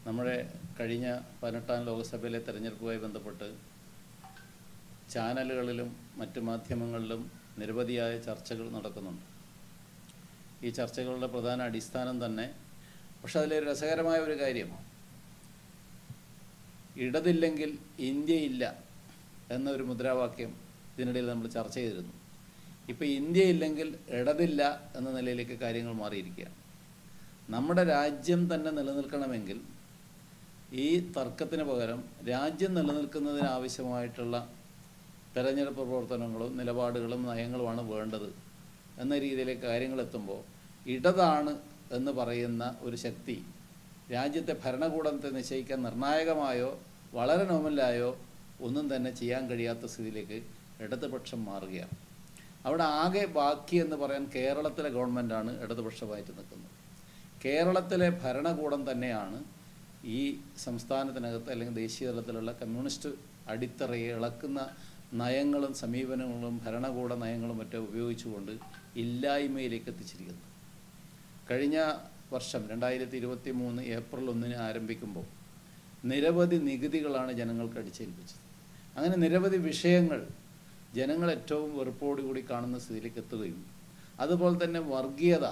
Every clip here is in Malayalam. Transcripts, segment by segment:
നമ്മുടെ കഴിഞ്ഞ പതിനെട്ടാം ലോക്സഭയിലെ തെരഞ്ഞെടുപ്പുമായി ബന്ധപ്പെട്ട് ചാനലുകളിലും മറ്റ് മാധ്യമങ്ങളിലും നിരവധിയായ ചർച്ചകൾ നടക്കുന്നുണ്ട് ഈ ചർച്ചകളുടെ പ്രധാന അടിസ്ഥാനം തന്നെ പക്ഷെ അതിലെ രസകരമായ ഒരു കാര്യം ഇടതില്ലെങ്കിൽ ഇന്ത്യയില്ല എന്നൊരു മുദ്രാവാക്യം ഇതിനിടയിൽ നമ്മൾ ചർച്ച ചെയ്തിരുന്നു ഇപ്പോൾ ഇന്ത്യ ഇല്ലെങ്കിൽ ഇടതില്ല എന്ന നിലയിലേക്ക് കാര്യങ്ങൾ മാറിയിരിക്കുകയാണ് നമ്മുടെ രാജ്യം തന്നെ നിലനിൽക്കണമെങ്കിൽ ഈ തർക്കത്തിന് പകരം രാജ്യം നിലനിൽക്കുന്നതിന് ആവശ്യമായിട്ടുള്ള തെരഞ്ഞെടുപ്പ് പ്രവർത്തനങ്ങളും നിലപാടുകളും നയങ്ങളുമാണ് വേണ്ടത് എന്ന രീതിയിലേക്ക് കാര്യങ്ങൾ എത്തുമ്പോൾ ഇടതാണ് എന്ന് പറയുന്ന ഒരു ശക്തി രാജ്യത്തെ ഭരണകൂടത്തെ നിശ്ചയിക്കാൻ നിർണായകമായോ വളരെ നോമലായോ ഒന്നും തന്നെ ചെയ്യാൻ കഴിയാത്ത സ്ഥിതിയിലേക്ക് ഇടതുപക്ഷം മാറുകയാണ് അവിടെ ആകെ ബാക്കി എന്ന് പറയാൻ കേരളത്തിലെ ഗവൺമെൻറ്റാണ് ഇടതുപക്ഷമായിട്ട് നിൽക്കുന്നത് കേരളത്തിലെ ഭരണകൂടം തന്നെയാണ് ഈ സംസ്ഥാനത്തിനകത്ത് അല്ലെങ്കിൽ ദേശീയ തലത്തിലുള്ള കമ്മ്യൂണിസ്റ്റ് അടിത്തറയെ ഇളക്കുന്ന നയങ്ങളും സമീപനങ്ങളും ഭരണകൂട നയങ്ങളും മറ്റും ഉപയോഗിച്ചുകൊണ്ട് ഇല്ലായ്മയിലേക്ക് എത്തിച്ചിരിക്കുന്നു കഴിഞ്ഞ വർഷം രണ്ടായിരത്തി ഇരുപത്തി മൂന്ന് ഏപ്രിൽ ഒന്നിന് ആരംഭിക്കുമ്പോൾ നിരവധി നികുതികളാണ് ജനങ്ങൾക്ക് അടിച്ചേൽപ്പിച്ചത് അങ്ങനെ നിരവധി വിഷയങ്ങൾ ജനങ്ങൾ ഏറ്റവും വെറുപ്പോടുകൂടി കാണുന്ന സ്ഥിതിയിലേക്ക് എത്തുകയും അതുപോലെ തന്നെ വർഗീയത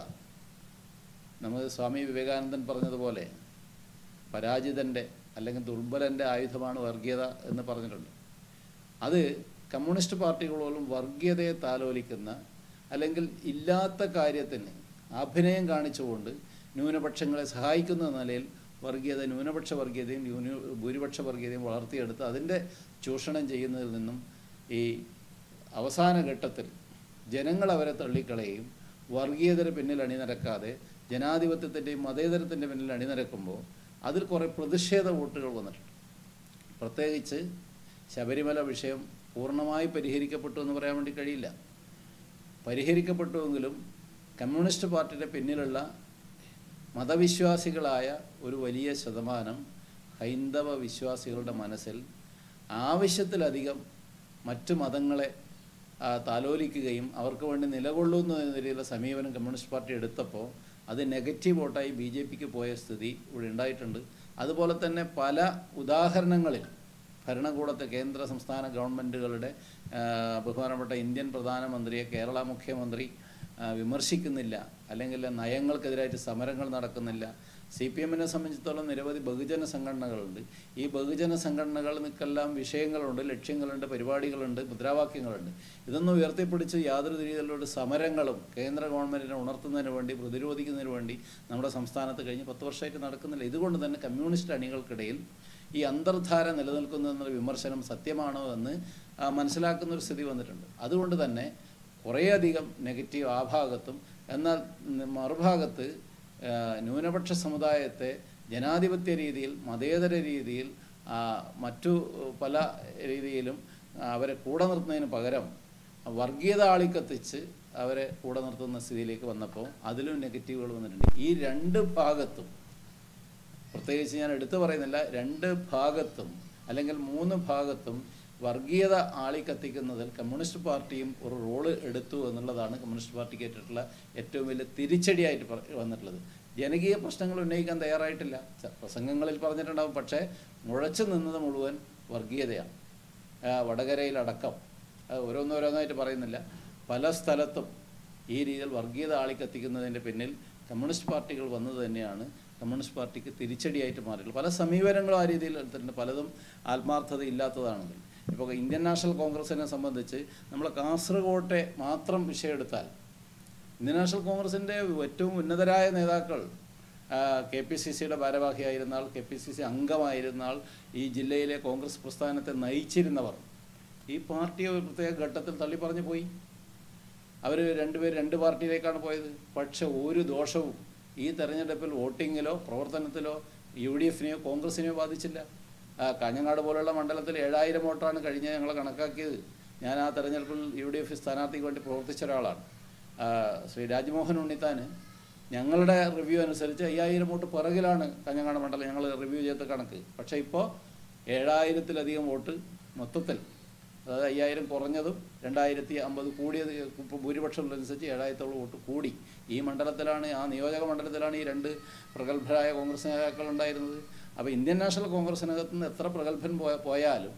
നമ്മൾ സ്വാമി വിവേകാനന്ദൻ പറഞ്ഞതുപോലെ പരാജിതൻ്റെ അല്ലെങ്കിൽ ദുർബലൻ്റെ ആയുധമാണ് വർഗീയത എന്ന് പറഞ്ഞിട്ടുണ്ട് അത് കമ്മ്യൂണിസ്റ്റ് പാർട്ടികളോളം വർഗീയതയെ താലോലിക്കുന്ന അല്ലെങ്കിൽ ഇല്ലാത്ത കാര്യത്തിന് അഭിനയം കാണിച്ചുകൊണ്ട് ന്യൂനപക്ഷങ്ങളെ സഹായിക്കുന്ന നിലയിൽ വർഗീയത ന്യൂനപക്ഷ വർഗീയതയും ന്യൂന ഭൂരിപക്ഷ വർഗീയതയും വളർത്തിയെടുത്ത് അതിൻ്റെ ചൂഷണം ചെയ്യുന്നതിൽ നിന്നും ഈ അവസാന ഘട്ടത്തിൽ ജനങ്ങൾ അവരെ തള്ളിക്കളയും വർഗീയതയുടെ പിന്നിൽ അണിനിരക്കാതെ ജനാധിപത്യത്തിൻ്റെയും മതേതരത്തിൻ്റെ പിന്നിൽ അണിനിരക്കുമ്പോൾ അതിൽ കുറേ പ്രതിഷേധ വോട്ടുകൾ വന്നിട്ടുണ്ട് പ്രത്യേകിച്ച് ശബരിമല വിഷയം പൂർണ്ണമായി പരിഹരിക്കപ്പെട്ടു എന്ന് പറയാൻ വേണ്ടി കഴിയില്ല പരിഹരിക്കപ്പെട്ടുവെങ്കിലും കമ്മ്യൂണിസ്റ്റ് പാർട്ടിയുടെ പിന്നിലുള്ള മതവിശ്വാസികളായ ഒരു വലിയ ശതമാനം ഹൈന്ദവ വിശ്വാസികളുടെ മനസ്സിൽ ആവശ്യത്തിലധികം മറ്റു മതങ്ങളെ ആ, താലോലിക്കുകയും അവർക്ക് വേണ്ടി നിലകൊള്ളുന്ന നിലയിലുള്ള സമീപനം കമ്മ്യൂണിസ്റ്റ് പാർട്ടി എടുത്തപ്പോൾ അത് നെഗറ്റീവ് വോട്ടായി ബി ജെ പിക്ക് പോയ സ്ഥിതി ഇവിടെ ഉണ്ടായിട്ടുണ്ട് അതുപോലെ തന്നെ പല ഉദാഹരണങ്ങളിൽ ഭരണകൂടത്തെ കേന്ദ്ര സംസ്ഥാന ഗവൺമെൻറ്റുകളുടെ ആ, ബഹുമാനപ്പെട്ട ഇന്ത്യൻ പ്രധാനമന്ത്രിയെ കേരള മുഖ്യമന്ത്രി ആ, വിമർശിക്കുന്നില്ല അല്ലെങ്കിൽ നയങ്ങൾക്കെതിരായിട്ട് സമരങ്ങൾ നടക്കുന്നില്ല സി പി എമ്മിനെ സംബന്ധിച്ചിടത്തോളം നിരവധി ബഹുജന സംഘടനകളുണ്ട് ഈ ബഹുജന സംഘടനകൾക്കെല്ലാം വിഷയങ്ങളുണ്ട് ലക്ഷ്യങ്ങളുണ്ട് പരിപാടികളുണ്ട് മുദ്രാവാക്യങ്ങളുണ്ട് ഇതൊന്നും ഉയർത്തിപ്പിടിച്ച് യാതൊരു രീതിയിലുള്ള സമരങ്ങളും കേന്ദ്ര ഗവൺമെൻറ്റിനെ ഉണർത്തുന്നതിന് വേണ്ടി പ്രതിരോധിക്കുന്നതിന് വേണ്ടി നമ്മുടെ സംസ്ഥാനത്ത് കഴിഞ്ഞ് പത്ത് വർഷമായിട്ട് നടക്കുന്നില്ല ഇതുകൊണ്ട് തന്നെ കമ്മ്യൂണിസ്റ്റ് അണികൾക്കിടയിൽ ഈ അന്തർധാര നിലനിൽക്കുന്നു എന്നുള്ള വിമർശനം സത്യമാണോ എന്ന് ആ, മനസ്സിലാക്കുന്ന ഒരു സ്ഥിതി വന്നിട്ടുണ്ട് അതുകൊണ്ട് തന്നെ കുറേയധികം നെഗറ്റീവ് ആ ഭാഗത്തും എന്നാൽ ന- മറുഭാഗത്ത് ആ, ന്യൂനപക്ഷ സമുദായത്തെ ജനാധിപത്യ രീതിയിൽ മതേതര രീതിയിൽ ആ, മറ്റു പല രീതിയിലും ആ, അവരെ കൂടെ നിർത്തുന്നതിന് പകരം വർഗീയത ആളിക്കത്തിച്ച് അവരെ കൂടെ നിർത്തുന്ന സ്ഥിതിയിലേക്ക് വന്നപ്പോൾ അതിലും നെഗറ്റീവുകൾ വന്നിട്ടുണ്ട് ഈ രണ്ട് ഭാഗത്തും പ്രത്യേകിച്ച് ഞാൻ എടുത്തു പറയുന്നില്ല രണ്ട് ഭാഗത്തും അല്ലെങ്കിൽ മൂന്ന് ഭാഗത്തും വർഗീയത ആളിക്കത്തിക്കുന്നതിൽ കമ്മ്യൂണിസ്റ്റ് പാർട്ടിയും ഒരു റോള് എടുത്തു എന്നുള്ളതാണ് കമ്മ്യൂണിസ്റ്റ് പാർട്ടിക്ക് ഏറ്റിട്ടുള്ള ഏറ്റവും വലിയ തിരിച്ചടിയായിട്ട് പറ- വന്നിട്ടുള്ളത് ജനകീയ പ്രശ്നങ്ങൾ ഉന്നയിക്കാൻ തയ്യാറായിട്ടില്ല ച- പ്രസംഗങ്ങളിൽ പറഞ്ഞിട്ടുണ്ടാവും പക്ഷേ മുഴച്ചു നിന്നത് മുഴുവൻ വർഗീയതയാണ് ആ, വടകരയിലടക്കം അത് ഓരോന്നോരോന്നായിട്ട് പറയുന്നില്ല പല സ്ഥലത്തും ഈ രീതിയിൽ വർഗീയത ആളിക്കത്തിക്കുന്നതിൻ്റെ പിന്നിൽ കമ്മ്യൂണിസ്റ്റ് പാർട്ടികൾ വന്നത് തന്നെയാണ് കമ്മ്യൂണിസ്റ്റ് പാർട്ടിക്ക് തിരിച്ചടിയായിട്ട് മാറിയിട്ടുള്ളത് പല സമീപനങ്ങളും ആ രീതിയിൽ എടുത്തിട്ടുണ്ട് പലതും ആത്മാർത്ഥത ഇല്ലാത്തതാണെങ്കിൽ ഇപ്പോൾ ഇന്ത്യൻ നാഷണൽ കോൺഗ്രസിനെ സംബന്ധിച്ച് നമ്മൾ കാസർഗോട്ടെ മാത്രം വിഷയം എടുത്താൽ ഇന്ത്യൻ നാഷണൽ കോൺഗ്രസിൻ്റെ ഏറ്റവും ഉന്നതരായ നേതാക്കൾ കെ പി സി സിയുടെ ഭാരവാഹിയായിരുന്നാൾ കെ പി സി സി അംഗമായിരുന്നാൾ ഈ ജില്ലയിലെ കോൺഗ്രസ് പ്രസ്ഥാനത്തെ നയിച്ചിരുന്നവർ ഈ പാർട്ടിയെ ഒരു പ്രത്യേക ഘട്ടത്തിൽ തള്ളി പറഞ്ഞു പോയി അവർ രണ്ടുപേർ രണ്ട് പാർട്ടിയിലേക്കാണ് പോയത് പക്ഷെ ഒരു ദോഷവും ഈ തെരഞ്ഞെടുപ്പിൽ വോട്ടിങ്ങിലോ പ്രവർത്തനത്തിലോ യു ഡി എഫിനെയോ കോൺഗ്രസിനെയോ ബാധിച്ചില്ല ആ, കാഞ്ഞങ്ങാട് പോലുള്ള മണ്ഡലത്തിൽ ഏഴായിരം വോട്ടാണ് കഴിഞ്ഞ ഞങ്ങൾ കണക്കാക്കിയത് ഞാൻ ആ തെരഞ്ഞെടുപ്പിൽ യു ഡി എഫ് സ്ഥാനാർത്ഥിക്ക് വേണ്ടി പ്രവർത്തിച്ച ഒരാളാണ് ആ, ശ്രീ രാജ്മോഹൻ ഉണ്ണിത്താന് ഞങ്ങളുടെ റിവ്യൂ അനുസരിച്ച് അയ്യായിരം വോട്ട് പിറകിലാണ് കാഞ്ഞങ്ങാട് മണ്ഡലം ഞങ്ങൾ റിവ്യൂ ചെയ്ത കണക്ക് പക്ഷേ ഇപ്പോൾ ഏഴായിരത്തിലധികം വോട്ട് മൊത്തത്തിൽ അതായത് അയ്യായിരം കുറഞ്ഞതും രണ്ടായിരത്തി അമ്പത് കൂടിയത് ഇപ്പോൾ ഭൂരിപക്ഷമുള്ളതനുസരിച്ച് ഏഴായിരത്തോളം വോട്ട് കൂടി ഈ മണ്ഡലത്തിലാണ് ആ നിയോജക മണ്ഡലത്തിലാണ് ഈ രണ്ട് പ്രഗത്ഭരായ കോൺഗ്രസ് നേതാക്കൾ ഉണ്ടായിരുന്നത് അപ്പോൾ ഇന്ത്യൻ നാഷണൽ കോൺഗ്രസിനകത്ത് നിന്ന് എത്ര പ്രഗത്ഭൻ പോയ- പോയാലും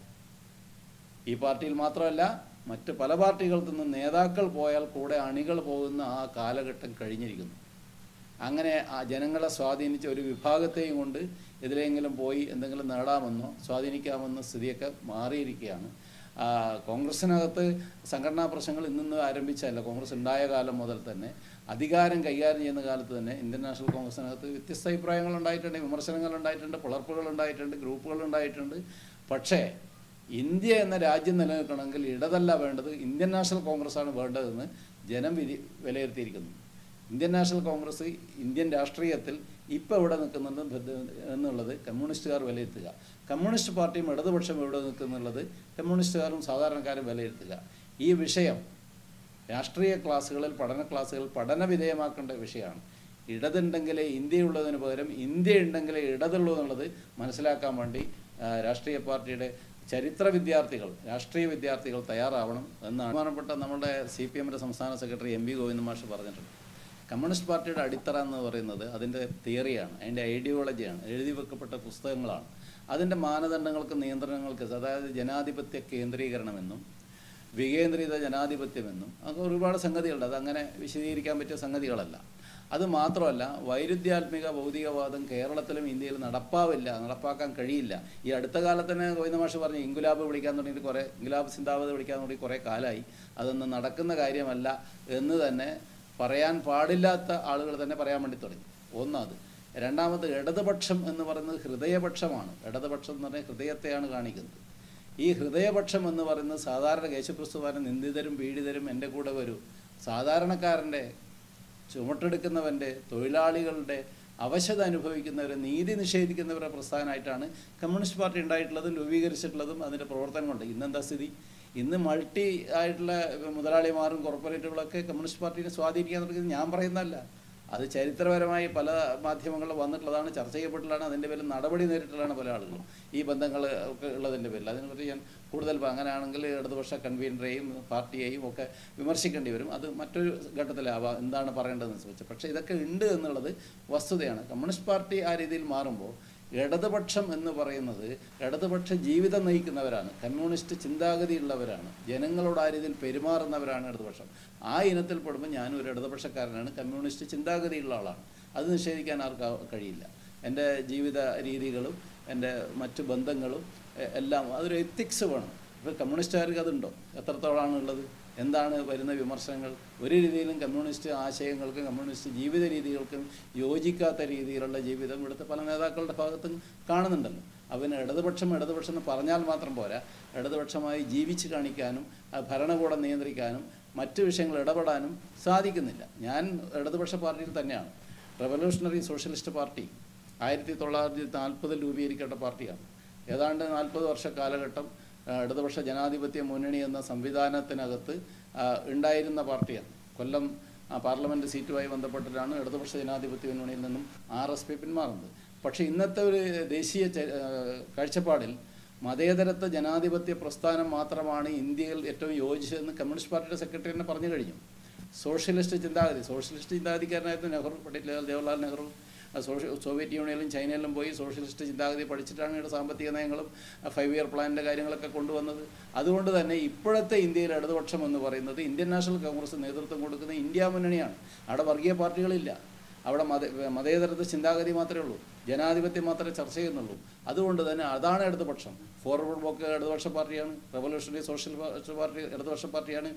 ഈ പാർട്ടിയിൽ മാത്രമല്ല മറ്റ് പല പാർട്ടികളിൽ നിന്നും നേതാക്കൾ പോയാൽ കൂടെ അണികൾ പോകുന്ന ആ കാലഘട്ടം കഴിഞ്ഞിരിക്കുന്നു അങ്ങനെ ആ ജനങ്ങളെ സ്വാധീനിച്ച ഒരു വിഭാഗത്തെയും കൊണ്ട് ഇതിലെങ്കിലും പോയി എന്തെങ്കിലും നേടാമെന്നോ സ്വാധീനിക്കാമെന്ന സ്ഥിതിയൊക്കെ മാറിയിരിക്കുകയാണ് ആ, കോൺഗ്രസിനകത്ത് സംഘടനാ പ്രശ്നങ്ങൾ ഇന്നിന്ന് ആരംഭിച്ചല്ല കോൺഗ്രസ് ഉണ്ടായ കാലം മുതൽ തന്നെ അധികാരം കൈകാര്യം ചെയ്യുന്ന കാലത്ത് തന്നെ ഇന്ത്യൻ നാഷണൽ കോൺഗ്രസിനകത്ത് വ്യത്യസ്ത അഭിപ്രായങ്ങൾ ഉണ്ടായിട്ടുണ്ട് വിമർശനങ്ങൾ ഉണ്ടായിട്ടുണ്ട് പിളർപ്പുകൾ ഉണ്ടായിട്ടുണ്ട് ഗ്രൂപ്പുകൾ ഉണ്ടായിട്ടുണ്ട് പക്ഷേ ഇന്ത്യ എന്ന രാജ്യം നിലനിൽക്കണമെങ്കിൽ ഇടതല്ല വേണ്ടത് ഇന്ത്യൻ നാഷണൽ കോൺഗ്രസ്സാണ് വേണ്ടതെന്ന് ജനം വിധി വിലയിരുത്തിയിരിക്കുന്നു ഇന്ത്യൻ നാഷണൽ കോൺഗ്രസ് ഇന്ത്യൻ രാഷ്ട്രീയത്തിൽ ഇപ്പോൾ എവിടെ നിൽക്കുന്നുണ്ട് ബദ്ധ- എന്നുള്ളത് കമ്മ്യൂണിസ്റ്റുകാർ വിലയിരുത്തുക കമ്മ്യൂണിസ്റ്റ് പാർട്ടിയും ഇടതുപക്ഷം എവിടെ നിൽക്കുന്നുള്ളത് കമ്മ്യൂണിസ്റ്റുകാരും സാധാരണക്കാരും വിലയിരുത്തുക ഈ വിഷയം രാഷ്ട്രീയ ക്ലാസ്സുകളിൽ പഠന ക്ലാസ്സുകൾ പഠന വിധേയമാക്കേണ്ട വിഷയമാണ് ഇടതുണ്ടെങ്കിലേ ഇന്ത്യയുള്ളതിന് പകരം ഇന്ത്യ ഉണ്ടെങ്കിലേ ഇടതുള്ളൂ എന്നുള്ളത് മനസ്സിലാക്കാൻ വേണ്ടി ആ, രാഷ്ട്രീയ പാർട്ടിയുടെ ചരിത്ര വിദ്യാർത്ഥികൾ രാഷ്ട്രീയ വിദ്യാർത്ഥികൾ തയ്യാറാവണം എന്നാണ് ബഹുമാനപ്പെട്ട നമ്മുടെ സി പി എമ്മിൻ്റെ സംസ്ഥാന സെക്രട്ടറി എം വി ഗോവിന്ദ മാഷ് പറഞ്ഞിട്ടുണ്ട് കമ്മ്യൂണിസ്റ്റ് പാർട്ടിയുടെ അടിത്തറ എന്ന് പറയുന്നത് അതിൻ്റെ തിയറിയാണ് അതിൻ്റെ ഐഡിയോളജിയാണ് എഴുതി വെക്കപ്പെട്ട പുസ്തകങ്ങളാണ് അതിൻ്റെ മാനദണ്ഡങ്ങൾക്ക് നിയന്ത്രണങ്ങൾക്ക് അതായത് ജനാധിപത്യ കേന്ദ്രീകരണമെന്നും വികേന്ദ്രിത ജനാധിപത്യമെന്നും അങ്ങനെ ഒരുപാട് സംഗതികളുണ്ട് അതങ്ങനെ വിശദീകരിക്കാൻ പറ്റിയ സംഗതികളല്ല അത് മാത്രമല്ല വൈരുദ്ധ്യാത്മിക ഭൗതികവാദം കേരളത്തിലും ഇന്ത്യയിലും നടപ്പാവില്ല നടപ്പാക്കാൻ കഴിയില്ല ഈ അടുത്ത കാലത്ത് തന്നെ ഗോവിന്ദ മാഷ് പറഞ്ഞു ഇൻകുലാബ് വിളിക്കാൻ തുടങ്ങിയിട്ട് കുറേ ഇൻകുലാബ് സിന്ദാബാദ് വിളിക്കാൻ തുടങ്ങി കുറേ കാലമായി അതൊന്നും നടക്കുന്ന കാര്യമല്ല എന്ന് തന്നെ പറയാൻ പാടില്ലാത്ത ആളുകൾ തന്നെ പറയാൻ വേണ്ടി തുടങ്ങി ഒന്നത് രണ്ടാമത് ഇടതുപക്ഷം എന്ന് പറയുന്നത് ഹൃദയപക്ഷമാണ് ഇടതുപക്ഷം എന്ന് പറഞ്ഞാൽ ഹൃദയത്തെയാണ് കാണിക്കുന്നത് ഈ ഹൃദയപക്ഷം എന്ന് പറയുന്നത് സാധാരണ യേശുക്രിസ്തുവാനെ നിന്ദിതരും പീഡിതരും എൻ്റെ കൂടെ വരൂ സാധാരണക്കാരൻ്റെ ചുമട്ടെടുക്കുന്നവൻ്റെ തൊഴിലാളികളുടെ അവശത അനുഭവിക്കുന്നവരെ നീതി നിഷേധിക്കുന്നവരുടെ പ്രസ്ഥാനമായിട്ടാണ് കമ്മ്യൂണിസ്റ്റ് പാർട്ടി ഉണ്ടായിട്ടുള്ളതും രൂപീകരിച്ചിട്ടുള്ളതും അതിൻ്റെ പ്രവർത്തനങ്ങളുണ്ട് ഇന്നെന്താ സ്ഥിതി ഇന്ന് മൾട്ടി ആയിട്ടുള്ള മുതലാളിമാരും കോർപ്പറേറ്റുകളൊക്കെ കമ്മ്യൂണിസ്റ്റ് പാർട്ടിനെ സ്വാധീനിക്കാൻ തുടങ്ങിയത് ഞാൻ പറയുന്നതല്ല അത് ചരിത്രപരമായി പല മാധ്യമങ്ങളിൽ വന്നിട്ടുള്ളതാണ് ചർച്ച ചെയ്യപ്പെട്ടുള്ളതാണ് അതിൻ്റെ പേരിൽ നടപടി നേരിട്ടുള്ളതാണ് പല ആളുകളും ഈ ബന്ധങ്ങൾ ഒക്കെ ഉള്ളതിൻ്റെ പേരിൽ അതിനെപ്പറ്റി ഞാൻ കൂടുതൽ പ- അങ്ങനെയാണെങ്കിൽ ഇടതുപക്ഷ കൺവീനറെയും പാർട്ടിയെയും ഒക്കെ വിമർശിക്കേണ്ടി വരും അത് മറ്റൊരു ഘട്ടത്തിലാവാം എന്താണ് പറയേണ്ടതെന്ന് ചോദിച്ചത് പക്ഷേ ഇതൊക്കെ ഉണ്ട് എന്നുള്ളത് വസ്തുതയാണ് കമ്മ്യൂണിസ്റ്റ് പാർട്ടി ആ രീതിയിൽ മാറുമ്പോൾ ഇടതുപക്ഷം എന്ന് പറയുന്നത് ഇടതുപക്ഷ ജീവിതം നയിക്കുന്നവരാണ് കമ്മ്യൂണിസ്റ്റ് ചിന്താഗതിയുള്ളവരാണ് ജനങ്ങളോട് ആ രീതിയിൽ പെരുമാറുന്നവരാണ് ഇടതുപക്ഷം ആ ഇനത്തിൽ പെടുമ്പോൾ ഞാനും ഒരു ഇടതുപക്ഷക്കാരനാണ് കമ്മ്യൂണിസ്റ്റ് ചിന്താഗതിയുള്ള ആളാണ് അത് നിഷേധിക്കാൻ ആർക്കും കഴിയില്ല എൻ്റെ ജീവിത രീതികളും എൻ്റെ മറ്റു ബന്ധങ്ങളും എ- എല്ലാം അതൊരു എത്തിക്സ് വേണം ഇപ്പോൾ കമ്മ്യൂണിസ്റ്റുകാർക്ക് അതുണ്ടോ എത്രത്തോളമാണ് ഉള്ളത് എന്താണ് വരുന്ന വിമർശനങ്ങൾ ഒരു രീതിയിലും കമ്മ്യൂണിസ്റ്റ് ആശയങ്ങൾക്കും കമ്മ്യൂണിസ്റ്റ് ജീവിത രീതികൾക്കും യോജിക്കാത്ത രീതിയിലുള്ള ജീവിതം ഇവിടുത്തെ പല നേതാക്കളുടെ ഭാഗത്തും കാണുന്നുണ്ടല്ലോ അവന് ഇടതുപക്ഷം ഇടതുപക്ഷം എന്ന് പറഞ്ഞാൽ മാത്രം പോരാ ഇടതുപക്ഷമായി ജീവിച്ച് കാണിക്കാനും ആ ഭരണകൂടം നിയന്ത്രിക്കാനും മറ്റു വിഷയങ്ങൾ ഇടപെടാനും സാധിക്കുന്നില്ല ഞാൻ ഇടതുപക്ഷ പാർട്ടിയിൽ തന്നെയാണ് റവല്യൂഷണറി സോഷ്യലിസ്റ്റ് പാർട്ടി ആയിരത്തി തൊള്ളായിരത്തി നാൽപ്പതിൽ രൂപീകരിക്കേണ്ട പാർട്ടിയാണ് ഏതാണ്ട് നാൽപ്പത് വർഷ കാലഘട്ടം ആ, ഇടതുപക്ഷ ജനാധിപത്യ മുന്നണി എന്ന സംവിധാനത്തിനകത്ത് ആ, ഉണ്ടായിരുന്ന പാർട്ടിയാണ് കൊല്ലം ആ, പാർലമെൻറ്റ് സീറ്റുമായി ബന്ധപ്പെട്ടിട്ടാണ് ഇടതുപക്ഷ ജനാധിപത്യ മുന്നണിയിൽ നിന്നും ആർ എസ് പി പിന്മാറുന്നത് പക്ഷേ ഇന്നത്തെ ഒരു ദേശീയ ച- ആ, കാഴ്ചപ്പാടിൽ മതേതരത്വ ജനാധിപത്യ പ്രസ്ഥാനം മാത്രമാണ് ഇന്ത്യയിൽ ഏറ്റവും യോജിച്ചതെന്ന് കമ്മ്യൂണിസ്റ്റ് പാർട്ടിയുടെ സെക്രട്ടറി തന്നെ പറഞ്ഞു കഴിഞ്ഞു സോഷ്യലിസ്റ്റ് ചിന്താഗതി സോഷ്യലിസ്റ്റ് ചിന്താഗതിക്കാരനായിരുന്നു നെഹ്റു പണ്ഡിറ്റ് ജവഹർലാൽ നെഹ്റു ആ സോഷ്യ സോവിയറ്റ് യൂണിയനിലും ചൈനയിലും പോയി സോഷ്യലിസ്റ്റ് ചിന്താഗതി പഠിച്ചിട്ടാണ് ഇവിടെ സാമ്പത്തിക നയങ്ങളും ഫൈവ് ഇയർ പ്ലാനിൻ്റെ കാര്യങ്ങളൊക്കെ കൊണ്ടുവന്നത് അതുകൊണ്ട് തന്നെ ഇപ്പോഴത്തെ ഇന്ത്യയിൽ ഇടതുപക്ഷം എന്ന് പറയുന്നത് ഇന്ത്യൻ നാഷണൽ കോൺഗ്രസ് നേതൃത്വം കൊടുക്കുന്ന ഇന്ത്യ മുന്നണിയാണ് അവിടെ വർഗീയ പാർട്ടികളില്ല അവിടെ മത മതേതരത്വ ചിന്താഗതി മാത്രമേ ഉള്ളൂ ജനാധിപത്യം മാത്രമേ ചർച്ച ചെയ്യുന്നുള്ളൂ അതുകൊണ്ട് തന്നെ അതാണ് ഇടതുപക്ഷം ഫോർവേഡ് ബ്ലോക്ക് ഇടതുപക്ഷ പാർട്ടിയാണ് റവല്യൂഷണറി സോഷ്യൽ പാർട്ടി ഇടതുപക്ഷ പാർട്ടിയാണ്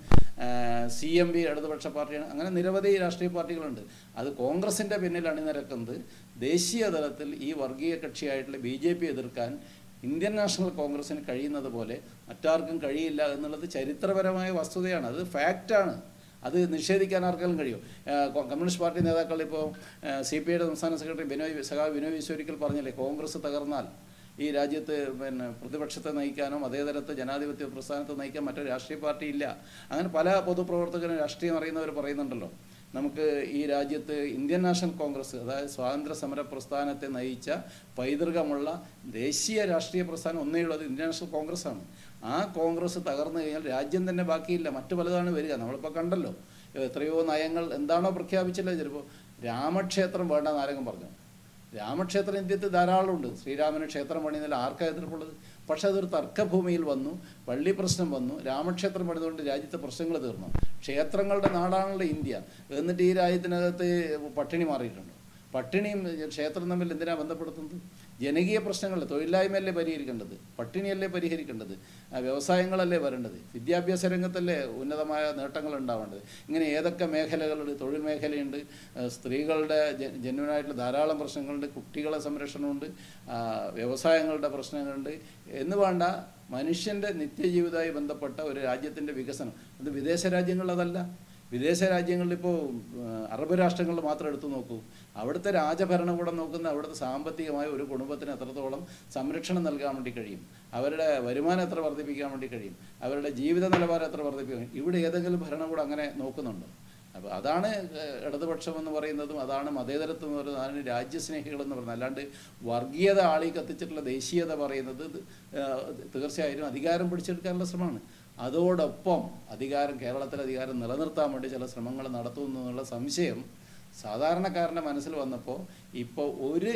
സി എം ബി ഇടതുപക്ഷ പാർട്ടിയാണ് അങ്ങനെ നിരവധി രാഷ്ട്രീയ പാർട്ടികളുണ്ട് അത് കോൺഗ്രസിൻ്റെ പിന്നിൽ അണിനിരക്കുന്നത് ദേശീയ തലത്തിൽ ഈ വർഗീയ കക്ഷിയായിട്ടുള്ള ബി ജെ പി എതിർക്കാൻ ഇന്ത്യൻ നാഷണൽ കോൺഗ്രസ്സിന് കഴിയുന്നത് പോലെ മറ്റാർക്കും കഴിയില്ല എന്നുള്ളത് ചരിത്രപരമായ വസ്തുതയാണ് അത് ഫാക്റ്റാണ് അത് നിഷേധിക്കാൻ ആർക്കെങ്കിലും കഴിയും ഏഹ് കോ- കമ്മ്യൂണിസ്റ്റ് പാർട്ടി നേതാക്കൾ ഇപ്പോൾ സി പി ഐയുടെ സംസ്ഥാന സെക്രട്ടറി ബിനോയ് സഖാവ് ബിനോയ് വിശ്വരിക്കൽ പറഞ്ഞില്ലേ കോൺഗ്രസ് തകർന്നാൽ ഈ രാജ്യത്ത് പിന്നെ പ്രതിപക്ഷത്തെ നയിക്കാനോ മതേതരത്വ ജനാധിപത്യ പ്രസ്ഥാനത്തെ നയിക്കാൻ മറ്റൊരു രാഷ്ട്രീയ പാർട്ടി ഇല്ല അങ്ങനെ പല പൊതുപ്രവർത്തകരും രാഷ്ട്രീയം അറിയുന്നവർ പറയുന്നുണ്ടല്ലോ നമുക്ക് ഈ രാജ്യത്ത് ഇന്ത്യൻ നാഷണൽ കോൺഗ്രസ് അതായത് സ്വാതന്ത്ര്യ സമര പ്രസ്ഥാനത്തെ നയിച്ച പൈതൃകമുള്ള ദേശീയ രാഷ്ട്രീയ പ്രസ്ഥാനം ഒന്നേ ഉള്ളത് ഇന്ത്യൻ നാഷണൽ കോൺഗ്രസ് ആണ് ആ കോൺഗ്രസ് തകർന്നു കഴിഞ്ഞാൽ രാജ്യം തന്നെ ബാക്കിയില്ല മറ്റു പലതാണ് വരിക നമ്മളിപ്പോൾ കണ്ടല്ലോ എത്രയോ നയങ്ങൾ എന്താണോ പ്രഖ്യാപിച്ചില്ല ചിലപ്പോൾ രാമക്ഷേത്രം വേണ്ടെന്ന് ആരെങ്കിലും പറഞ്ഞു രാമക്ഷേത്രം ഇന്ത്യത്തിൽ ധാരാളമുണ്ട് ശ്രീരാമന് ക്ഷേത്രം പണിയുന്നതിൽ ആർക്കാ എതിർപ്പുള്ളത് പക്ഷെ അതൊരു തർക്കഭൂമിയിൽ വന്നു പള്ളി പ്രശ്നം വന്നു രാമക്ഷേത്രം പണിതുകൊണ്ട് രാജ്യത്തെ പ്രശ്നങ്ങൾ തീർന്നു ക്ഷേത്രങ്ങളുടെ നാടാണല്ലോ ഇന്ത്യ എന്നിട്ട് ഈ രാജ്യത്തിനകത്ത് പട്ടിണി മാറിയിട്ടുണ്ട് പട്ടിണിയും ക്ഷേത്രം തമ്മിൽ എന്തിനാ ബന്ധപ്പെടുത്തുന്നത് ജനകീയ പ്രശ്നങ്ങൾ തൊഴിലില്ലായ്മയല്ലേ പരിഹരിക്കേണ്ടത് പട്ടിണിയല്ലേ പരിഹരിക്കേണ്ടത് ആ, വ്യവസായങ്ങളല്ലേ വരേണ്ടത് വിദ്യാഭ്യാസ രംഗത്തല്ലേ ഉന്നതമായ നേട്ടങ്ങൾ ഉണ്ടാവേണ്ടത് ഇങ്ങനെ ഏതൊക്കെ മേഖലകളുണ്ട് തൊഴിൽ മേഖലയുണ്ട് ആ, സ്ത്രീകളുടെ ജ- ജന്വനായിട്ടുള്ള ധാരാളം പ്രശ്നങ്ങളുണ്ട് കുട്ടികളെ സംരക്ഷണമുണ്ട് ആ, വ്യവസായങ്ങളുടെ പ്രശ്നങ്ങളുണ്ട് എന്ന് വേണ്ട മനുഷ്യൻ്റെ നിത്യജീവിതവുമായി ബന്ധപ്പെട്ട ഒരു രാജ്യത്തിൻ്റെ വികസനം അത് വിദേശ രാജ്യങ്ങളിൽ അതല്ല വിദേശ രാജ്യങ്ങളിൽ ഇപ്പോൾ അറബ് രാഷ്ട്രങ്ങളിൽ മാത്രം എടുത്തു നോക്കൂ അവിടുത്തെ രാജഭരണകൂടം നോക്കുന്ന അവിടുത്തെ സാമ്പത്തികമായ ഒരു കുടുംബത്തിന് എത്രത്തോളം സംരക്ഷണം നൽകാൻ വേണ്ടി കഴിയും അവരുടെ വരുമാനം എത്ര വർദ്ധിപ്പിക്കാൻ വേണ്ടി കഴിയും അവരുടെ ജീവിത നിലവാരം എത്ര വർദ്ധിപ്പിക്കാൻ ഇവിടെ ഏതെങ്കിലും ഭരണകൂടം അങ്ങനെ നോക്കുന്നുണ്ടോ അപ്പോൾ അതാണ് ഏഹ്, ഇടതുപക്ഷം എന്ന് പറയുന്നതും അതാണ് മതേതരത്വം എന്ന് പറയുന്നത് അതാണ് രാജ്യസ്നേഹികൾ എന്ന് പറയുന്നത് അല്ലാണ്ട് വർഗീയത ആളി കത്തിച്ചിട്ടുള്ള ദേശീയത പറയുന്നത് ഇത്, ഏഹ്, തീർച്ചയായും അധികാരം പിടിച്ചെടുക്കാനുള്ള ശ്രമമാണ് അതോടൊപ്പം അധികാരം കേരളത്തിലെ അധികാരം നിലനിർത്താൻ വേണ്ടി ചില ശ്രമങ്ങൾ നടത്തുന്നു എന്നുള്ള സംശയം സാധാരണക്കാരൻ്റെ മനസ്സിൽ വന്നപ്പോൾ ഇപ്പോൾ ഒരു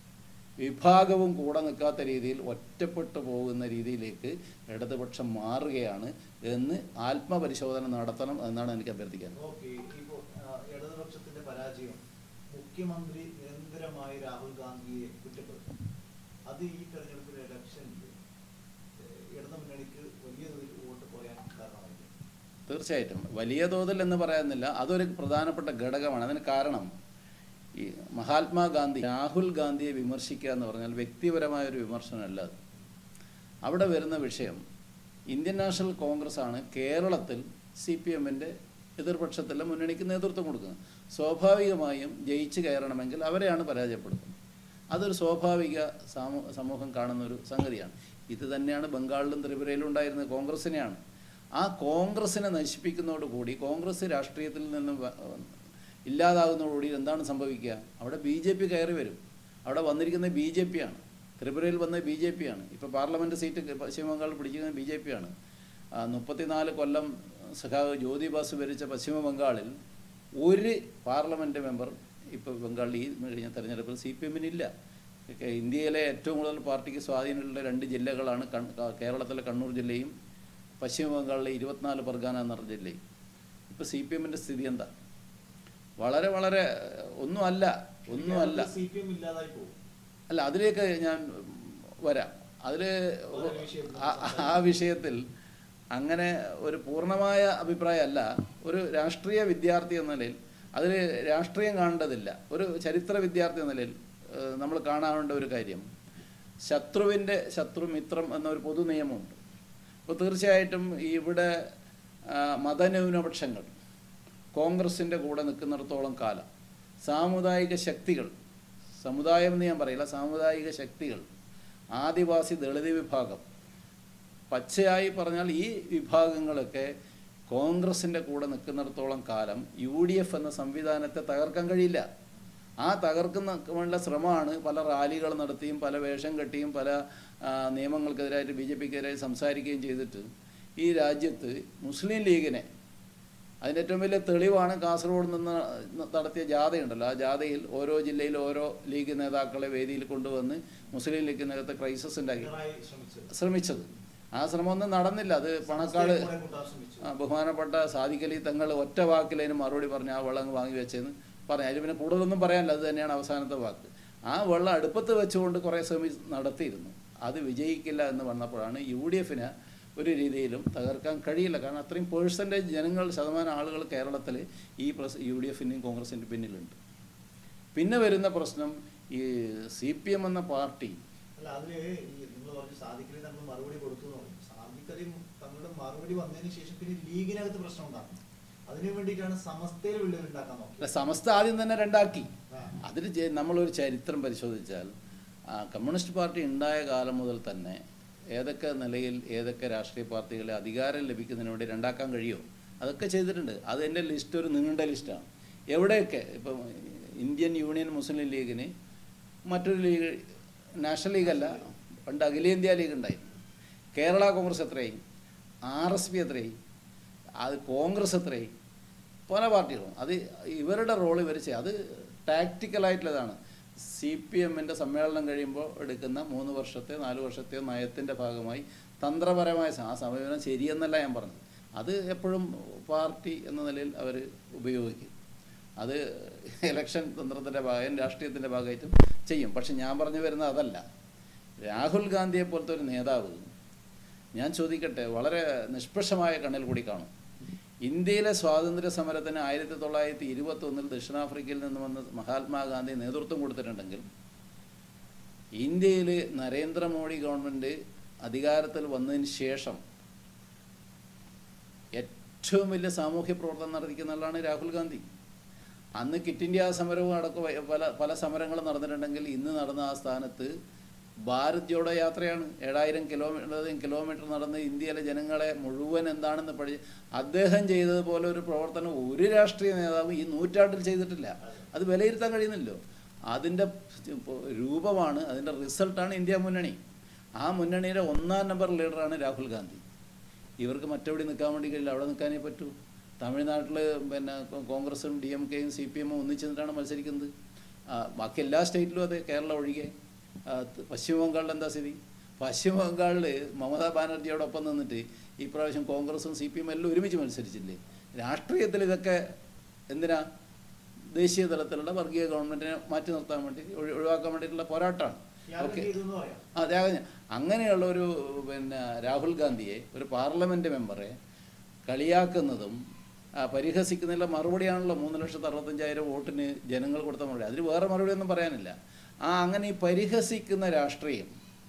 വിഭാഗവും കൂടെ നിൽക്കാത്ത രീതിയിൽ ഒറ്റപ്പെട്ടു പോകുന്ന രീതിയിലേക്ക് ഇടതുപക്ഷം മാറുകയാണ് എന്ന് ആത്മപരിശോധന നടത്തണം എന്നാണ് എനിക്ക് അഭ്യർത്ഥിക്കാൻ ഓക്കെ ഇപ്പോ ആ, ഇടതുപക്ഷത്തിന്റെ പരാജയം മുഖ്യമന്ത്രി നിരന്തരമായി രാഹുൽ ഗാന്ധിയെ കുറ്റപ്പെടുത്തും അത് ഈ തെരഞ്ഞെടുപ്പിൽ ഇലക്ഷനിൽ ഇടതു മുന്നണിക്ക് വലിയ തോതിൽ വോട്ട് കുറയാൻ കാരണമായിരിക്കും തീർച്ചയായിട്ടും വലിയ തോതിൽ എന്ന് പറയുന്നില്ല അതൊരു പ്രധാനപ്പെട്ട ഘടകമാണ് അതിന് കാരണം ഈ മഹാത്മാഗാന്ധി രാഹുൽ ഗാന്ധിയെ വിമർശിക്കുക എന്ന് പറഞ്ഞാൽ വ്യക്തിപരമായ ഒരു വിമർശനമല്ല അത് അവിടെ വരുന്ന വിഷയം ഇന്ത്യൻ നാഷണൽ കോൺഗ്രസ് ആണ് കേരളത്തിൽ സി പി എമ്മിൻ്റെ എതിർപക്ഷത്തിലെ മുന്നണിക്ക് നേതൃത്വം കൊടുക്കുന്നത് സ്വാഭാവികമായും ജയിച്ച് കയറണമെങ്കിൽ അവരെയാണ് പരാജയപ്പെടുത്തുന്നത് അതൊരു സ്വാഭാവിക സാമൂ സമൂഹം കാണുന്ന ഒരു സംഗതിയാണ് ഇത് തന്നെയാണ് ബംഗാളിലും ത്രിപുരയിലും ഉണ്ടായിരുന്നത് കോൺഗ്രസിനെയാണ് ആ കോൺഗ്രസിനെ നശിപ്പിക്കുന്നതോടുകൂടി കോൺഗ്രസ് രാഷ്ട്രീയത്തിൽ നിന്നും വ- ഇല്ലാതാകുന്നതോടുകൂടി എന്താണ് സംഭവിക്കുക അവിടെ ബി ജെ പി കയറി വരും അവിടെ വന്നിരിക്കുന്നത് ബി ജെ പി ആണ് ത്രിപുരയിൽ വന്ന ബി ജെ പി ആണ് ഇപ്പോൾ പാർലമെൻറ്റ് സീറ്റ് പശ്ചിമ ബംഗാളിൽ പിടിക്കുന്നത് ബി ജെ പി ആണ് ആ, മുപ്പത്തിനാല് കൊല്ലം സഖാവ് ജ്യോതി ബാസു ഭരിച്ച പശ്ചിമ ബംഗാളിൽ ഒരു പാർലമെൻറ്റ് മെമ്പർ ഇപ്പോൾ ബംഗാളിൽ ഈ കഴിഞ്ഞ തെരഞ്ഞെടുപ്പിൽ സി പി എമ്മിനില്ല ഇന്ത്യയിലെ ഏറ്റവും കൂടുതൽ പാർട്ടിക്ക് സ്വാധീനമുള്ള രണ്ട് ജില്ലകളാണ് കൺ- ക- കേരളത്തിലെ കണ്ണൂർ ജില്ലയും പശ്ചിമ ബംഗാളിലെ ഇരുപത്തിനാല് പർഗാന എന്ന് പറഞ്ഞ ജില്ലയും ഇപ്പോൾ സി പി എമ്മിൻ്റെ സ്ഥിതി എന്താ വളരെ വളരെ ഒന്നുമല്ല ഒന്നുമല്ല സി പി എം ഇല്ലാതായി പോകും അല്ല അതിലേക്ക് ഞാൻ വരാം അതിൽ വളരെ വിഷയം ആ- ആ വിഷയത്തിൽ അങ്ങനെ ഒരു പൂർണ്ണമായ അഭിപ്രായമല്ല ഒരു രാഷ്ട്രീയ വിദ്യാർത്ഥി എന്ന നിലയിൽ അതിൽ രാഷ്ട്രീയം കാണേണ്ടതില്ല ഒരു ചരിത്ര വിദ്യാർത്ഥി എന്ന നിലയിൽ നമ്മൾ കാണാവേണ്ട ഒരു കാര്യം ശത്രുവിൻ്റെ ശത്രു മിത്രം എന്നൊരു പൊതു നിയമമുണ്ട് അപ്പോൾ തീർച്ചയായിട്ടും ഇവിടെ ആ, മതന്യൂനപക്ഷങ്ങൾ കോൺഗ്രസിൻ്റെ കൂടെ നിൽക്കുന്നിടത്തോളം കാലം സാമുദായിക ശക്തികൾ സമുദായം എന്ന് ഞാൻ പറയില്ല സാമുദായിക ശക്തികൾ ആദിവാസി ദളിത് വിഭാഗം പച്ചയായി പറഞ്ഞാൽ ഈ വിഭാഗങ്ങളൊക്കെ കോൺഗ്രസിൻ്റെ കൂടെ നിൽക്കുന്നിടത്തോളം കാലം യു ഡി എഫ് എന്ന സംവിധാനത്തെ തകർക്കാൻ കഴിയില്ല ആ തകർക്കുന്ന വേണ്ട ശ്രമമാണ് പല റാലികൾ നടത്തിയും പല വേഷം കെട്ടിയും പല ആ, നിയമങ്ങൾക്കെതിരായിട്ട് ബി ജെ പിക്കെതിരായി സംസാരിക്കുകയും ചെയ്തിട്ട് ഈ രാജ്യത്ത് മുസ്ലിം ലീഗിനെ അതിൻ്റെ ഏറ്റവും വലിയ തെളിവാണ് കാസർഗോഡ് നിന്ന് നടത്തിയ ജാഥയുണ്ടല്ലോ ആ ജാഥയിൽ ഓരോ ജില്ലയിൽ ഓരോ ലീഗ് നേതാക്കളെ വേദിയിൽ കൊണ്ടുവന്ന് മുസ്ലിം ലീഗിനകത്ത് ക്രൈസിസ് ഉണ്ടാക്കി പിണറായി ശ്രമിച്ചത് ശ്രമിച്ചത് ആ ശ്രമമൊന്നും നടന്നില്ല അത് പണക്കാട് കൂടെ കൂട്ടാൻ ശ്രമിച്ചു ആ, ബഹുമാനപ്പെട്ട സാദിഖലി തങ്ങൾ ഒറ്റ വാക്കിലതിന് മറുപടി പറഞ്ഞ് ആ വെള്ളം അങ്ങ് വാങ്ങി വെച്ചെന്ന് പറഞ്ഞു അതിൽ പിന്നെ കൂടുതലൊന്നും പറയാനില്ല അത് തന്നെയാണ് അവസാനത്തെ വാക്ക് ആ വെള്ളം അടുപ്പത്ത് വെച്ചുകൊണ്ട് കുറേ ശ്രമി നടത്തിയിരുന്നു അത് വിജയിക്കില്ല എന്ന് വന്നപ്പോഴാണ് യു ഡി എഫിന് ഒരു രീതിയിലും തകർക്കാൻ കഴിയില്ല കാരണം അത്രയും പേഴ്സൻറ്റേജ് ജനങ്ങൾ ശതമാനം ആളുകൾ കേരളത്തിൽ ഈ പ്രസ് യു ഡി എഫിൻ്റെയും കോൺഗ്രസിൻ്റെ പിന്നിലുണ്ട് പിന്നെ വരുന്ന പ്രശ്നം ഈ സി പി എം എന്ന പാർട്ടി അല്ല അതില് ഈ നിങ്ങൾ പറഞ്ഞു സാധിക്കലി തങ്ങൾ മറുപടി കൊടുത്തു എന്ന് പറഞ്ഞു സാധിക്കലി തങ്ങളുടെ മറുപടി വന്നതിന് ശേഷം പിന്നെ ലീഗിനകത്ത് പ്രശ്നം ഉണ്ടാക്കണം അതിനു വേണ്ടിയിട്ടാണ് സമസ്തയിൽ വിള്ളൽ ഉണ്ടാക്കാൻ അല്ല, നോക്കിയത് സമസ്ത ആദ്യം തന്നെ രണ്ടാക്കി ആ. അതിൽ ചെ- നമ്മളൊരു ചരിത്രം പരിശോധിച്ചാൽ ആ, കമ്മ്യൂണിസ്റ്റ് പാർട്ടി ഉണ്ടായ കാലം മുതൽ തന്നെ ഏതൊക്കെ നിലയിൽ ഏതൊക്കെ രാഷ്ട്രീയ പാർട്ടികളെ അധികാരം ലഭിക്കുന്നതിന് വേണ്ടി രണ്ടാക്കാൻ കഴിയുമോ അതൊക്കെ ചെയ്തിട്ടുണ്ട് അത് എൻ്റെ ലിസ്റ്റ് ഒരു നീണ്ട ലിസ്റ്റാണ് എവിടെയൊക്കെ ഇപ്പം ഇന്ത്യൻ യൂണിയൻ മുസ്ലിം ലീഗിന് മറ്റൊരു ലീഗ് നാഷണൽ ലീഗല്ല പണ്ട് അഖിലേന്ത്യാ ലീഗ് ഉണ്ടായിരുന്നു കേരള കോൺഗ്രസ് എത്രയായി ആർ എസ് പി എത്രയായി അത് കോൺഗ്രസ് എത്രയായി പല പാർട്ടികളും അത് ഇവരുടെ റോൾ ഇവർ ചെയ്യും അത് ടാക്റ്റിക്കലായിട്ടുള്ളതാണ് സി പി എമ്മിൻ്റെ സമ്മേളനം കഴിയുമ്പോൾ എടുക്കുന്ന മൂന്ന് വർഷത്തെ നാല് വർഷത്തെയോ നയത്തിൻ്റെ ഭാഗമായി തന്ത്രപരമായ സ- ആ സമീപനം ശരിയെന്നല്ല ഞാൻ പറഞ്ഞത് അത് എപ്പോഴും പാർട്ടി എന്ന നിലയിൽ അവർ ഉപയോഗിക്കും അത് ഇലക്ഷൻ തന്ത്രത്തിൻ്റെ ഭാഗം രാഷ്ട്രീയത്തിൻ്റെ ഭാഗമായിട്ടും ചെയ്യും പക്ഷെ ഞാൻ പറഞ്ഞു വരുന്നത് അതല്ല രാഹുൽ ഗാന്ധിയെ പോലത്തെ ഒരു നേതാവ് ഞാൻ ചോദിക്കട്ടെ വളരെ നിഷ്പക്ഷമായ കണ്ണിൽ കൂടി കാണും ഇന്ത്യയിലെ സ്വാതന്ത്ര്യ സമരത്തിന് ആയിരത്തി തൊള്ളായിരത്തി ഇരുപത്തി ഒന്നിൽ ദക്ഷിണാഫ്രിക്കയിൽ നിന്ന് വന്ന് മഹാത്മാഗാന്ധി നേതൃത്വം കൊടുത്തിട്ടുണ്ടെങ്കിൽ ഇന്ത്യയിൽ നരേന്ദ്രമോദി ഗവൺമെൻറ് അധികാരത്തിൽ വന്നതിന് ശേഷം ഏറ്റവും വലിയ സാമൂഹ്യ പ്രവർത്തനം നടത്തിക്കുന്ന ആളാണ് രാഹുൽ ഗാന്ധി അന്ന് കിറ്റ് ഇന്ത്യ സമരവും അടക്കം വ- പല പല സമരങ്ങളും നടന്നിട്ടുണ്ടെങ്കിൽ ഇന്ന് നടന്ന ആ സ്ഥാനത്ത് ഭാരത് ജോഡോ യാത്രയാണ് ഏഴായിരം കിലോമീറ്റർ കിലോമീറ്റർ നടന്ന് ഇന്ത്യയിലെ ജനങ്ങളെ മുഴുവൻ എന്താണെന്ന് പഠി അദ്ദേഹം ചെയ്തതുപോലെ ഒരു പ്രവർത്തനം ഒരു രാഷ്ട്രീയ നേതാവും ഈ നൂറ്റാണ്ടിൽ ചെയ്തിട്ടില്ല അത് വിലയിരുത്താൻ കഴിയുന്നില്ലോ അതിൻ്റെ രൂപമാണ് അതിൻ്റെ റിസൾട്ടാണ് ഇന്ത്യ മുന്നണി ആ മുന്നണിയുടെ ഒന്നാം നമ്പർ ലീഡറാണ് രാഹുൽ ഗാന്ധി ഇവർക്ക് മറ്റെവിടെ നിൽക്കാൻ വേണ്ടി കഴിയില്ല അവിടെ നിൽക്കാനേ പറ്റൂ തമിഴ്നാട്ടിൽ പിന്നെ കോ- കോൺഗ്രസും ഡി എം കെയും സി പി എമ്മും ഒന്നിച്ച് നിന്നിട്ടാണ് മത്സരിക്കുന്നത് ആ, ബാക്കി എല്ലാ സ്റ്റേറ്റിലും അതെ കേരളം ഒഴികെ ആ, ത- പശ്ചിമ ബംഗാളിൽ എന്താ സ്ഥിതി പശ്ചിമ ബംഗാളിൽ മമതാ ബാനർജിയോടൊപ്പം നിന്നിട്ട് ഈ പ്രാവശ്യം കോൺഗ്രസും സി പി എമ്മും എല്ലാം ഒരുമിച്ച് മത്സരിച്ചില്ലേ രാഷ്ട്രീയത്തിൽ ഇതൊക്കെ എന്തിനാ ദേശീയ തലത്തിലുള്ള വർഗീയ ഗവൺമെൻറ്റിനെ മാറ്റി നിർത്താൻ വേണ്ടി ഒഴി- ഒഴിവാക്കാൻ വേണ്ടിയിട്ടുള്ള പോരാട്ടമാണ് ത്യാഗം ഓക്കെ ചെയ്തു എന്ന് പറയാം ആ ത്യാഗം ചെയ്യ- അങ്ങനെയുള്ള ഒരു പിന്നെ രാഹുൽ ഗാന്ധിയെ ഒരു പാർലമെൻറ്റ് മെമ്പറെ കളിയാക്കുന്നതും ആ, പരിഹസിക്കുന്നതിനുള്ള മറുപടിയാണല്ലോ മൂന്ന് ലക്ഷത്തി അറുപത്തഞ്ചായിരം വോട്ടിന് ജനങ്ങൾ കൊടുത്ത മറുപടി അതിന് വേറെ മറുപടിയൊന്നും പറയാനില്ല ആ അങ്ങനെ ഈ പരിഹസിക്കുന്ന രാഷ്ട്രീയം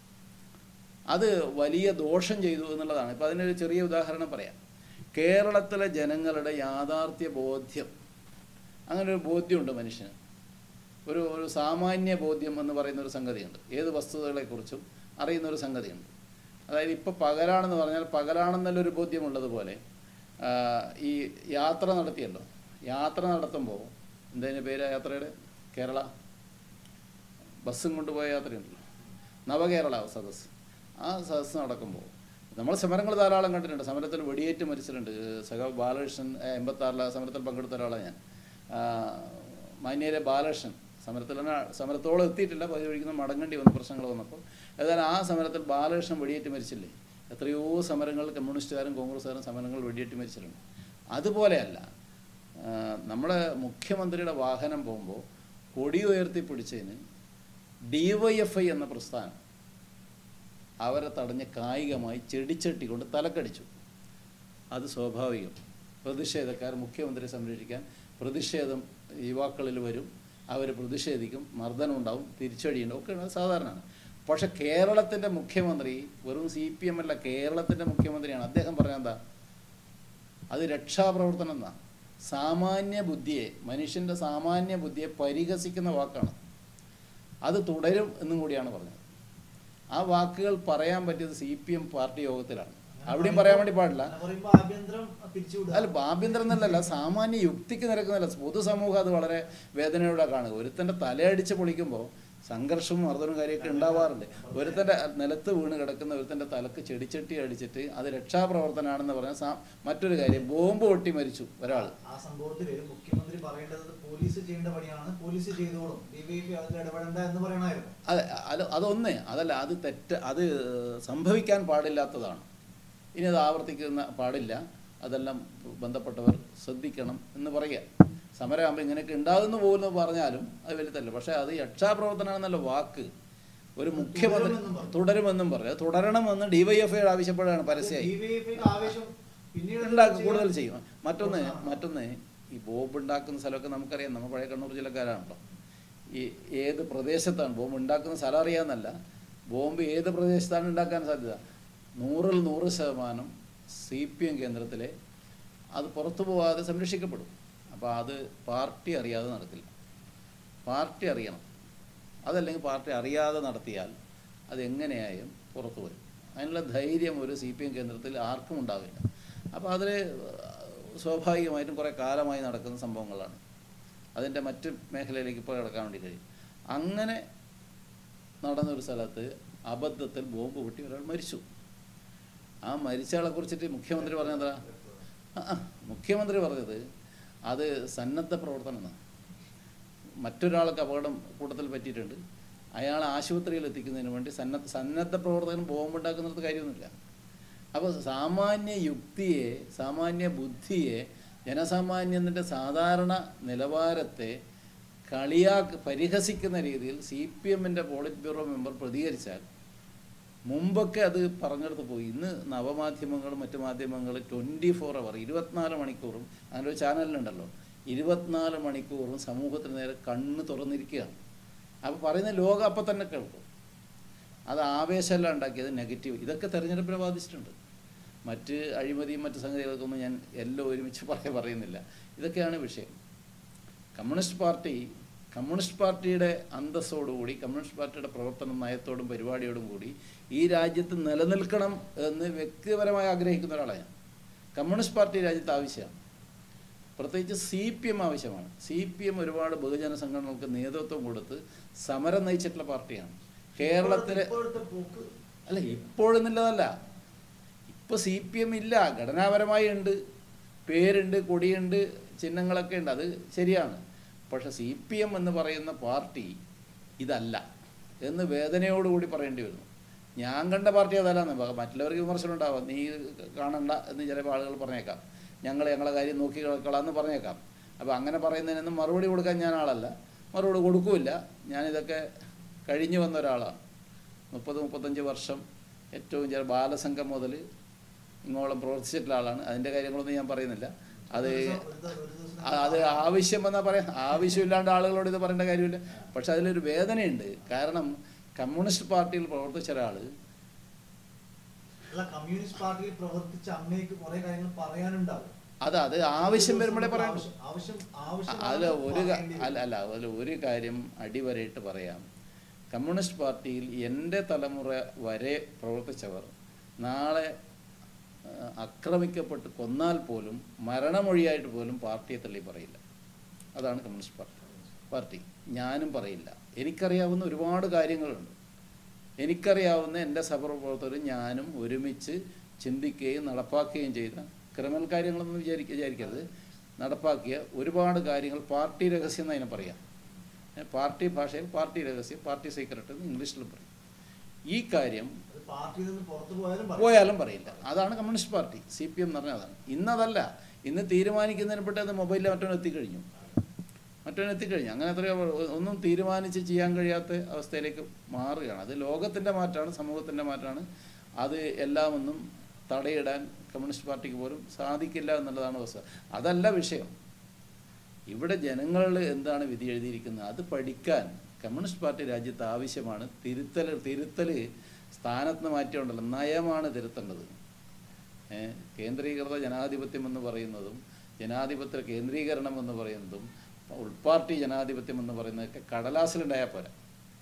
അത് വലിയ ദോഷം ചെയ്തു എന്നുള്ളതാണ് ഇപ്പം അതിനൊരു ചെറിയ ഉദാഹരണം പറയാം കേരളത്തിലെ ജനങ്ങളുടെ യാഥാർത്ഥ്യ ബോധ്യം അങ്ങനെ ഒരു ബോധ്യമുണ്ട് മനുഷ്യന് ഒരു ഒരു സാമാന്യ ബോധ്യം എന്ന് പറയുന്ന ഒരു സംഗതിയുണ്ട് ഏത് വസ്തുതകളെക്കുറിച്ചും അറിയുന്ന ഒരു സംഗതിയുണ്ട് അതായത് ഇപ്പോൾ പകലാണെന്ന് പറഞ്ഞാൽ പകലാണെന്നുള്ളൊരു ബോധ്യമുള്ളതുപോലെ ആ, ഈ യാത്ര നടത്തിയല്ലോ യാത്ര നടത്തുമ്പോൾ എന്തതിൻ്റെ പേര് ആ യാത്രയുടെ കേരള ബസ്സും കൊണ്ടുപോയ യാത്രയുണ്ടല്ലോ നവകേരള സദസ്സ് ആ സദസ്സ് നടക്കുമ്പോൾ നമ്മൾ സമരങ്ങൾ ധാരാളം കണ്ടിട്ടുണ്ട് സമരത്തിൽ വെടിയേറ്റ് മരിച്ചിട്ടുണ്ട് സഖാവ് ബാലകൃഷ്ണൻ എൺപത്താറിലെ സമരത്തിൽ പങ്കെടുത്ത ഒരാളാണ് ഞാൻ ആ, മാന്യരെ ബാലകൃഷ്ണൻ സമരത്തിൽ തന്നെ സമരത്തോളം എത്തിയിട്ടില്ല പതിവ് ഒഴിക്കുന്ന മടങ്ങേണ്ടി വന്ന പ്രശ്നങ്ങൾ വന്നപ്പോൾ ഏതായാലും ആ സമരത്തിൽ ബാലകൃഷ്ണൻ വെടിയേറ്റ് മരിച്ചില്ലേ എത്രയോ സമരങ്ങൾ കമ്മ്യൂണിസ്റ്റുകാരും കോൺഗ്രസ്സുകാരും സമരങ്ങൾ വെടിയേറ്റ് മരിച്ചിട്ടുണ്ട് അതുപോലെയല്ല ആ, നമ്മുടെ മുഖ്യമന്ത്രിയുടെ വാഹനം പോകുമ്പോൾ കൊടി ഉയർത്തി പിടിച്ചതിന് ഡി വൈ എഫ് ഐ എന്ന പ്രസ്ഥാനം അവരെ തടഞ്ഞ് കായികമായി ചെടിച്ചട്ടി കൊണ്ട് തലക്കടിച്ചു അത് സ്വാഭാവികം പ്രതിഷേധക്കാർ മുഖ്യമന്ത്രിയെ സംരക്ഷിക്കാൻ പ്രതിഷേധം യുവാക്കളിൽ വരും അവർ പ്രതിഷേധിക്കും മർദ്ദനം ഉണ്ടാവും തിരിച്ചടിയുണ്ടാവും ഒക്കെ അത് സാധാരണമാണ് പക്ഷെ കേരളത്തിൻ്റെ മുഖ്യമന്ത്രി വെറും സി പി എം അല്ല കേരളത്തിൻ്റെ മുഖ്യമന്ത്രിയാണ് അദ്ദേഹം പറഞ്ഞ എന്താ അത് രക്ഷാപ്രവർത്തനം എന്നാ സാമാന്യ ബുദ്ധിയെ മനുഷ്യൻ്റെ സാമാന്യ ബുദ്ധിയെ പരിഹസിക്കുന്ന വാക്കാണ് അത് തുടരും എന്നും കൂടിയാണ് പറഞ്ഞത് ആ വാക്കുകൾ പറയാൻ പറ്റിയത് സി പി എം പാർട്ടി യോഗത്തിലാണ് അവിടെയും പറയാൻ വേണ്ടി പാടില്ല അങ്ങനെ പറയുമ്പോ ആഭ്യന്തരം പിരിച്ചുവിടുക അല്ല ആഭ്യന്തരം എന്നല്ല സാമാന്യ യുക്തിക്ക് നിരക്കുന്നില്ല പൊതുസമൂഹം അത് വളരെ വേദനയോടെ കാണുക ഒരുത്തൻ്റെ തലയടിച്ച് പൊളിക്കുമ്പോൾ സംഘർഷവും മർദ്ദനവും കാര്യമൊക്കെ ഉണ്ടാവാറുണ്ട് ഒരുത്തൻ്റെ നിലത്ത് വീണ് കിടക്കുന്ന ഒരുത്തൻ്റെ തലക്ക് ചെടിച്ചട്ടി അടിച്ചിട്ട് അത് രക്ഷാപ്രവർത്തനമാണെന്ന് പറഞ്ഞാൽ സാ- മറ്റൊരു കാര്യം ബോംബ് പൊട്ടി മരിച്ചു ഒരാൾ ആ സംഭവത്തില് മുഖ്യമന്ത്രി പറയേണ്ടത് പോലീസ് ചെയ്യേണ്ട പണിയാണ് പോലീസ് ചെയ്തോളും ഡിവൈഎഫ്ഐ അതിൽ ഇടപെടേണ്ട എന്ന് പറയണമായിരുന്നു അത് അത് അതൊന്ന് അതല്ല അത് തെറ്റ് അത് സംഭവിക്കാൻ പാടില്ലാത്തതാണ് ഇനി അത് ആവർത്തിക്കുന്ന പാടില്ല അതെല്ലാം ബന്ധപ്പെട്ടവർ ശ്രദ്ധിക്കണം എന്ന് പറയുക സമരമാകുമ്പോൾ ഇങ്ങനെയൊക്കെ ഉണ്ടാകുന്നു പോകുന്നു പറഞ്ഞാലും അത് വലുതല്ല പക്ഷേ അത് രക്ഷാപ്രവർത്തനമാണെന്നുള്ള വാക്ക് ഒരു മുഖ്യമന്ത്രി തുടരുമെന്നും പറഞ്ഞു. തുടരുമെന്നും പറയും അത് തുടരണമെന്ന് ഡിവൈഎഫ്ഐ ആവശ്യപ്പെടുകയാണ് പരസ്യമായി ഡിവൈഎഫ്ഐക്ക് ആവേശം പിന്നീട് ഉണ്ടാക്കും കൂടുതൽ ചെയ്യും മറ്റൊന്ന് മറ്റൊന്ന് ഈ ബോംബ് ഉണ്ടാക്കുന്ന സ്ഥലമൊക്കെ നമുക്കറിയാം നമ്മൾ പഴയ കണ്ണൂർ ജില്ലക്കാരാണല്ലോ ഈ ഏത് പ്രദേശത്താണ് ബോംബ് ഉണ്ടാക്കുന്ന സ്ഥലം അറിയാമെന്നല്ല ബോംബ് ഏത് പ്രദേശത്താണ് ഉണ്ടാക്കാൻ സാധ്യത നൂറിൽ നൂറ് ശതമാനം സി പി എം കേന്ദ്രത്തിലെ അത് പുറത്തു പോകാതെ സംരക്ഷിക്കപ്പെടും അപ്പോൾ അത് പാർട്ടി അറിയാതെ നടക്കില്ല പാർട്ടി അറിയണം അതല്ലെങ്കിൽ പാർട്ടി അറിയാതെ നടത്തിയാൽ അതെങ്ങനെയായും പുറത്തു വരും അതിനുള്ള ധൈര്യം ഒരു സി പി എം കേന്ദ്രത്തിൽ ആർക്കും ഉണ്ടാവില്ല അപ്പോൾ അതിൽ സ്വാഭാവികമായിട്ടും കുറേ കാലമായി നടക്കുന്ന സംഭവങ്ങളാണ് അതിൻ്റെ മറ്റ് മേഖലയിലേക്ക് ഇപ്പോൾ കിടക്കാൻ വേണ്ടി കഴിയും അങ്ങനെ നടന്നൊരു സ്ഥലത്ത് അബദ്ധത്തിൽ ബോംബ് പൊട്ടി ഒരാൾ മരിച്ചു ആ മരിച്ച ആളെ കുറിച്ചിട്ട് മുഖ്യമന്ത്രി പറഞ്ഞതാ ആ, ആ, മുഖ്യമന്ത്രി പറഞ്ഞത് അത് സന്നദ്ധ പ്രവർത്തനം എന്നാണ് മറ്റൊരാൾക്ക് അപകടം കൂട്ടത്തിൽ പറ്റിയിട്ടുണ്ട് അയാൾ ആശുപത്രിയിൽ എത്തിക്കുന്നതിന് വേണ്ടി സന്നദ്ധ സന്നദ്ധ പ്രവർത്തകൻ ബോംബുണ്ടാക്കുന്നിടത്ത് കാര്യമൊന്നുമില്ല അപ്പോൾ സാമാന്യ യുക്തിയെ സാമാന്യ ബുദ്ധിയെ ജനസാമാന്യത്തിൻ്റെ സാധാരണ നിലവാരത്തെ കളിയാക്ക് പരിഹസിക്കുന്ന രീതിയിൽ സി പി എമ്മിൻ്റെ പോളിറ്റ് ബ്യൂറോ മെമ്പർ പ്രതികരിച്ചാൽ മുമ്പൊക്കെ അത് പറഞ്ഞെടുത്ത് പോയി ഇന്ന് നവമാധ്യമങ്ങളും മറ്റു മാധ്യമങ്ങളും ട്വൻറ്റി ഫോർ അവർ ഇരുപത്തിനാല് മണിക്കൂറും അങ്ങനെ ഒരു ചാനലിലുണ്ടല്ലോ ഇരുപത്തിനാല് മണിക്കൂറും സമൂഹത്തിന് നേരെ കണ്ണ് തുറന്നിരിക്കുകയാണ് അപ്പോൾ പറയുന്ന ലോകം അപ്പം തന്നെ കേൾക്കും അത് ആവേശമല്ല ഉണ്ടാക്കിയത് നെഗറ്റീവ് ഇതൊക്കെ തെരഞ്ഞെടുപ്പിനെ ബാധിച്ചിട്ടുണ്ട് മറ്റ് അഴിമതിയും മറ്റ് സംഗതികൾക്കൊന്നും ഞാൻ എല്ലാം ഒരുമിച്ച് പറയാൻ പറയുന്നില്ല ഇതൊക്കെയാണ് വിഷയം കമ്മ്യൂണിസ്റ്റ് പാർട്ടി കമ്മ്യൂണിസ്റ്റ് പാർട്ടിയുടെ അന്തസ്സോടുകൂടി കമ്മ്യൂണിസ്റ്റ് പാർട്ടിയുടെ പ്രവർത്തന നയത്തോടും പരിപാടിയോടും കൂടി ഈ രാജ്യത്ത് നിലനിൽക്കണം എന്ന് വ്യക്തിപരമായി ആഗ്രഹിക്കുന്ന ഒരാളാണ് ഞാൻ കമ്മ്യൂണിസ്റ്റ് പാർട്ടി രാജ്യത്ത് ആവശ്യമാണ് പ്രത്യേകിച്ച് സി പി എം ആവശ്യമാണ് സി പി എം ഒരുപാട് ബഹുജന സംഘടനകൾക്ക് നേതൃത്വം കൊടുത്ത് സമരം നയിച്ചിട്ടുള്ള പാർട്ടിയാണ് കേരളത്തിലെ ഇപ്പോഴത്തെ പോക്ക് അല്ല ഇപ്പോഴെന്നുള്ളതല്ല ഇപ്പോൾ സി പി എം ഇല്ല ഘടനാപരമായി ഉണ്ട് പേരുണ്ട് കൊടിയുണ്ട് ചിഹ്നങ്ങളൊക്കെ ഉണ്ട് അത് ശരിയാണ് പക്ഷെ സി പി എം എന്ന് പറയുന്ന പാർട്ടി ഇതല്ല എന്ന് വേദനയോടുകൂടി പറയേണ്ടി വരുന്നു ഞാൻ കണ്ട പാർട്ടി അതല്ലെന്ന് മറ്റുള്ളവർക്ക് വിമർശനം ഉണ്ടാവാം നീ കാണണ്ട എന്ന് ചിലപ്പോൾ ആളുകൾ പറഞ്ഞേക്കാം ഞങ്ങൾ ഞങ്ങളെ കാര്യം നോക്കി കിടക്കളാന്ന് പറഞ്ഞേക്കാം അപ്പോൾ അങ്ങനെ പറയുന്നതിനൊന്നും മറുപടി കൊടുക്കാൻ ഞാൻ ആളല്ല മറുപടി കൊടുക്കൂല ഞാനിതൊക്കെ കഴിഞ്ഞു വന്ന ഒരാളാണ് മുപ്പത് മുപ്പത്തഞ്ച് വർഷം ഏറ്റവും ചില ബാലസംഘം മുതൽ ഇങ്ങോളം പ്രവർത്തിച്ചിട്ടുള്ള ആളാണ് അതിൻ്റെ കാര്യങ്ങളൊന്നും ഞാൻ പറയുന്നില്ല അത് ഒരു ദിവസം- ഒരു ദിവസം- ഒരു ദിവസം ആ- അത് ആവശ്യം വന്നാൽ പറയാം ആവശ്യമില്ലാണ്ട് ആളുകളോട് ഇത് പറയേണ്ട കാര്യമില്ല പക്ഷെ അതിലൊരു വേദനയുണ്ട് കാരണം കമ്മ്യൂണിസ്റ്റ് പാർട്ടിയിൽ പ്രവർത്തിച്ച ഒരാൾ അല്ല കമ്മ്യൂണിസ്റ്റ് പാർട്ടിയിൽ പ്രവർത്തിച്ച അങ്ങേക്ക് കുറെ കാര്യങ്ങൾ പറയാനുണ്ടാവും അത് അത് ആവശ്യം വരുമ്പോഴേ പറയാം ആവശ്യം ആവശ്യം ആവശ്യം അതിൽ ഒരു ക- അല്ല അല്ല അതിൽ ഒരു കാര്യം അടിവരയിട്ട് പറയാം കമ്മ്യൂണിസ്റ്റ് പാർട്ടിയിൽ എൻ്റെ തലമുറ വരെ പ്രവർത്തിച്ചവർ നാളെ ആ, ആക്രമിക്കപ്പെട്ട് കൊന്നാൽ പോലും മരണമൊഴിയായിട്ട് പോലും പാർട്ടിയെ തള്ളി പറയില്ല അതാണ് കമ്മ്യൂണിസ്റ്റ് പാർട്ടി പാർട്ടി ഞാനും പറയില്ല എനിക്കറിയാവുന്ന ഒരുപാട് കാര്യങ്ങളുണ്ട് എനിക്കറിയാവുന്ന എൻ്റെ സഹപ്രവർത്തകരും ഞാനും ഒരുമിച്ച് ചിന്തിക്കുകയും നടപ്പാക്കുകയും ചെയ്ത ക്രിമിനൽ കാര്യങ്ങളൊന്നും വിചാരിക്ക വിചാരിക്കരുത് നടപ്പാക്കിയ ഒരുപാട് കാര്യങ്ങൾ പാർട്ടി രഹസ്യം എന്ന് അതിനെ പറയാം ഏ, പാർട്ടി ഭാഷയിൽ പാർട്ടി രഹസ്യം പാർട്ടി സീക്രട്ട് എന്ന് ഇംഗ്ലീഷിലും പറയും ഈ കാര്യം അത് പാർട്ടിയിൽ നിന്ന് പുറത്തു പോയാലും പറയും. പോയാലും പറയില്ല അതാണ് Communist Party C P M എന്ന് പറഞ്ഞാൽ അതാണ് ഇന്നതല്ല ഇന്ന് തീരുമാനിക്കുന്നതിന് പെട്ടെന്ന് മൊബൈലിൽ മറ്റവൻ എത്തിക്കഴിഞ്ഞു മറ്റവൻ എത്തിക്കഴിഞ്ഞു അങ്ങനെ എത്രയോ ഒന്നും തീരുമാനിച്ച് ചെയ്യാൻ കഴിയാത്ത അവസ്ഥയിലേക്ക് മാറുകയാണ് അത് ലോകത്തിൻ്റെ മാറ്റമാണ് സമൂഹത്തിൻ്റെ മാറ്റമാണ് അത് എല്ലാം ഒന്നും തടയിടാൻ കമ്മ്യൂണിസ്റ്റ് പാർട്ടിക്ക് പോലും സാധിക്കില്ല എന്നുള്ളതാണ് അവസ്ഥ അതല്ല വിഷയം ഇവിടെ ജനങ്ങൾ എന്താണ് വിധി എഴുതിയിരിക്കുന്നത് അത് പഠിക്കാൻ കമ്മ്യൂണിസ്റ്റ് പാർട്ടി രാജ്യത്ത് ആവശ്യമാണ് തിരുത്തൽ തിരുത്തൽ സ്ഥാനത്ത് നിന്ന് മാറ്റിയുണ്ടല്ലോ നയമാണ് തിരുത്തേണ്ടത് ഏ, കേന്ദ്രീകൃത ജനാധിപത്യം എന്ന് പറയുന്നതും ജനാധിപത്യ കേന്ദ്രീകരണം എന്ന് പറയുന്നതും ഉൾപാർട്ടി ജനാധിപത്യം എന്ന് പറയുന്നതൊക്കെ കടലാസിലുണ്ടായാൽ പോരാ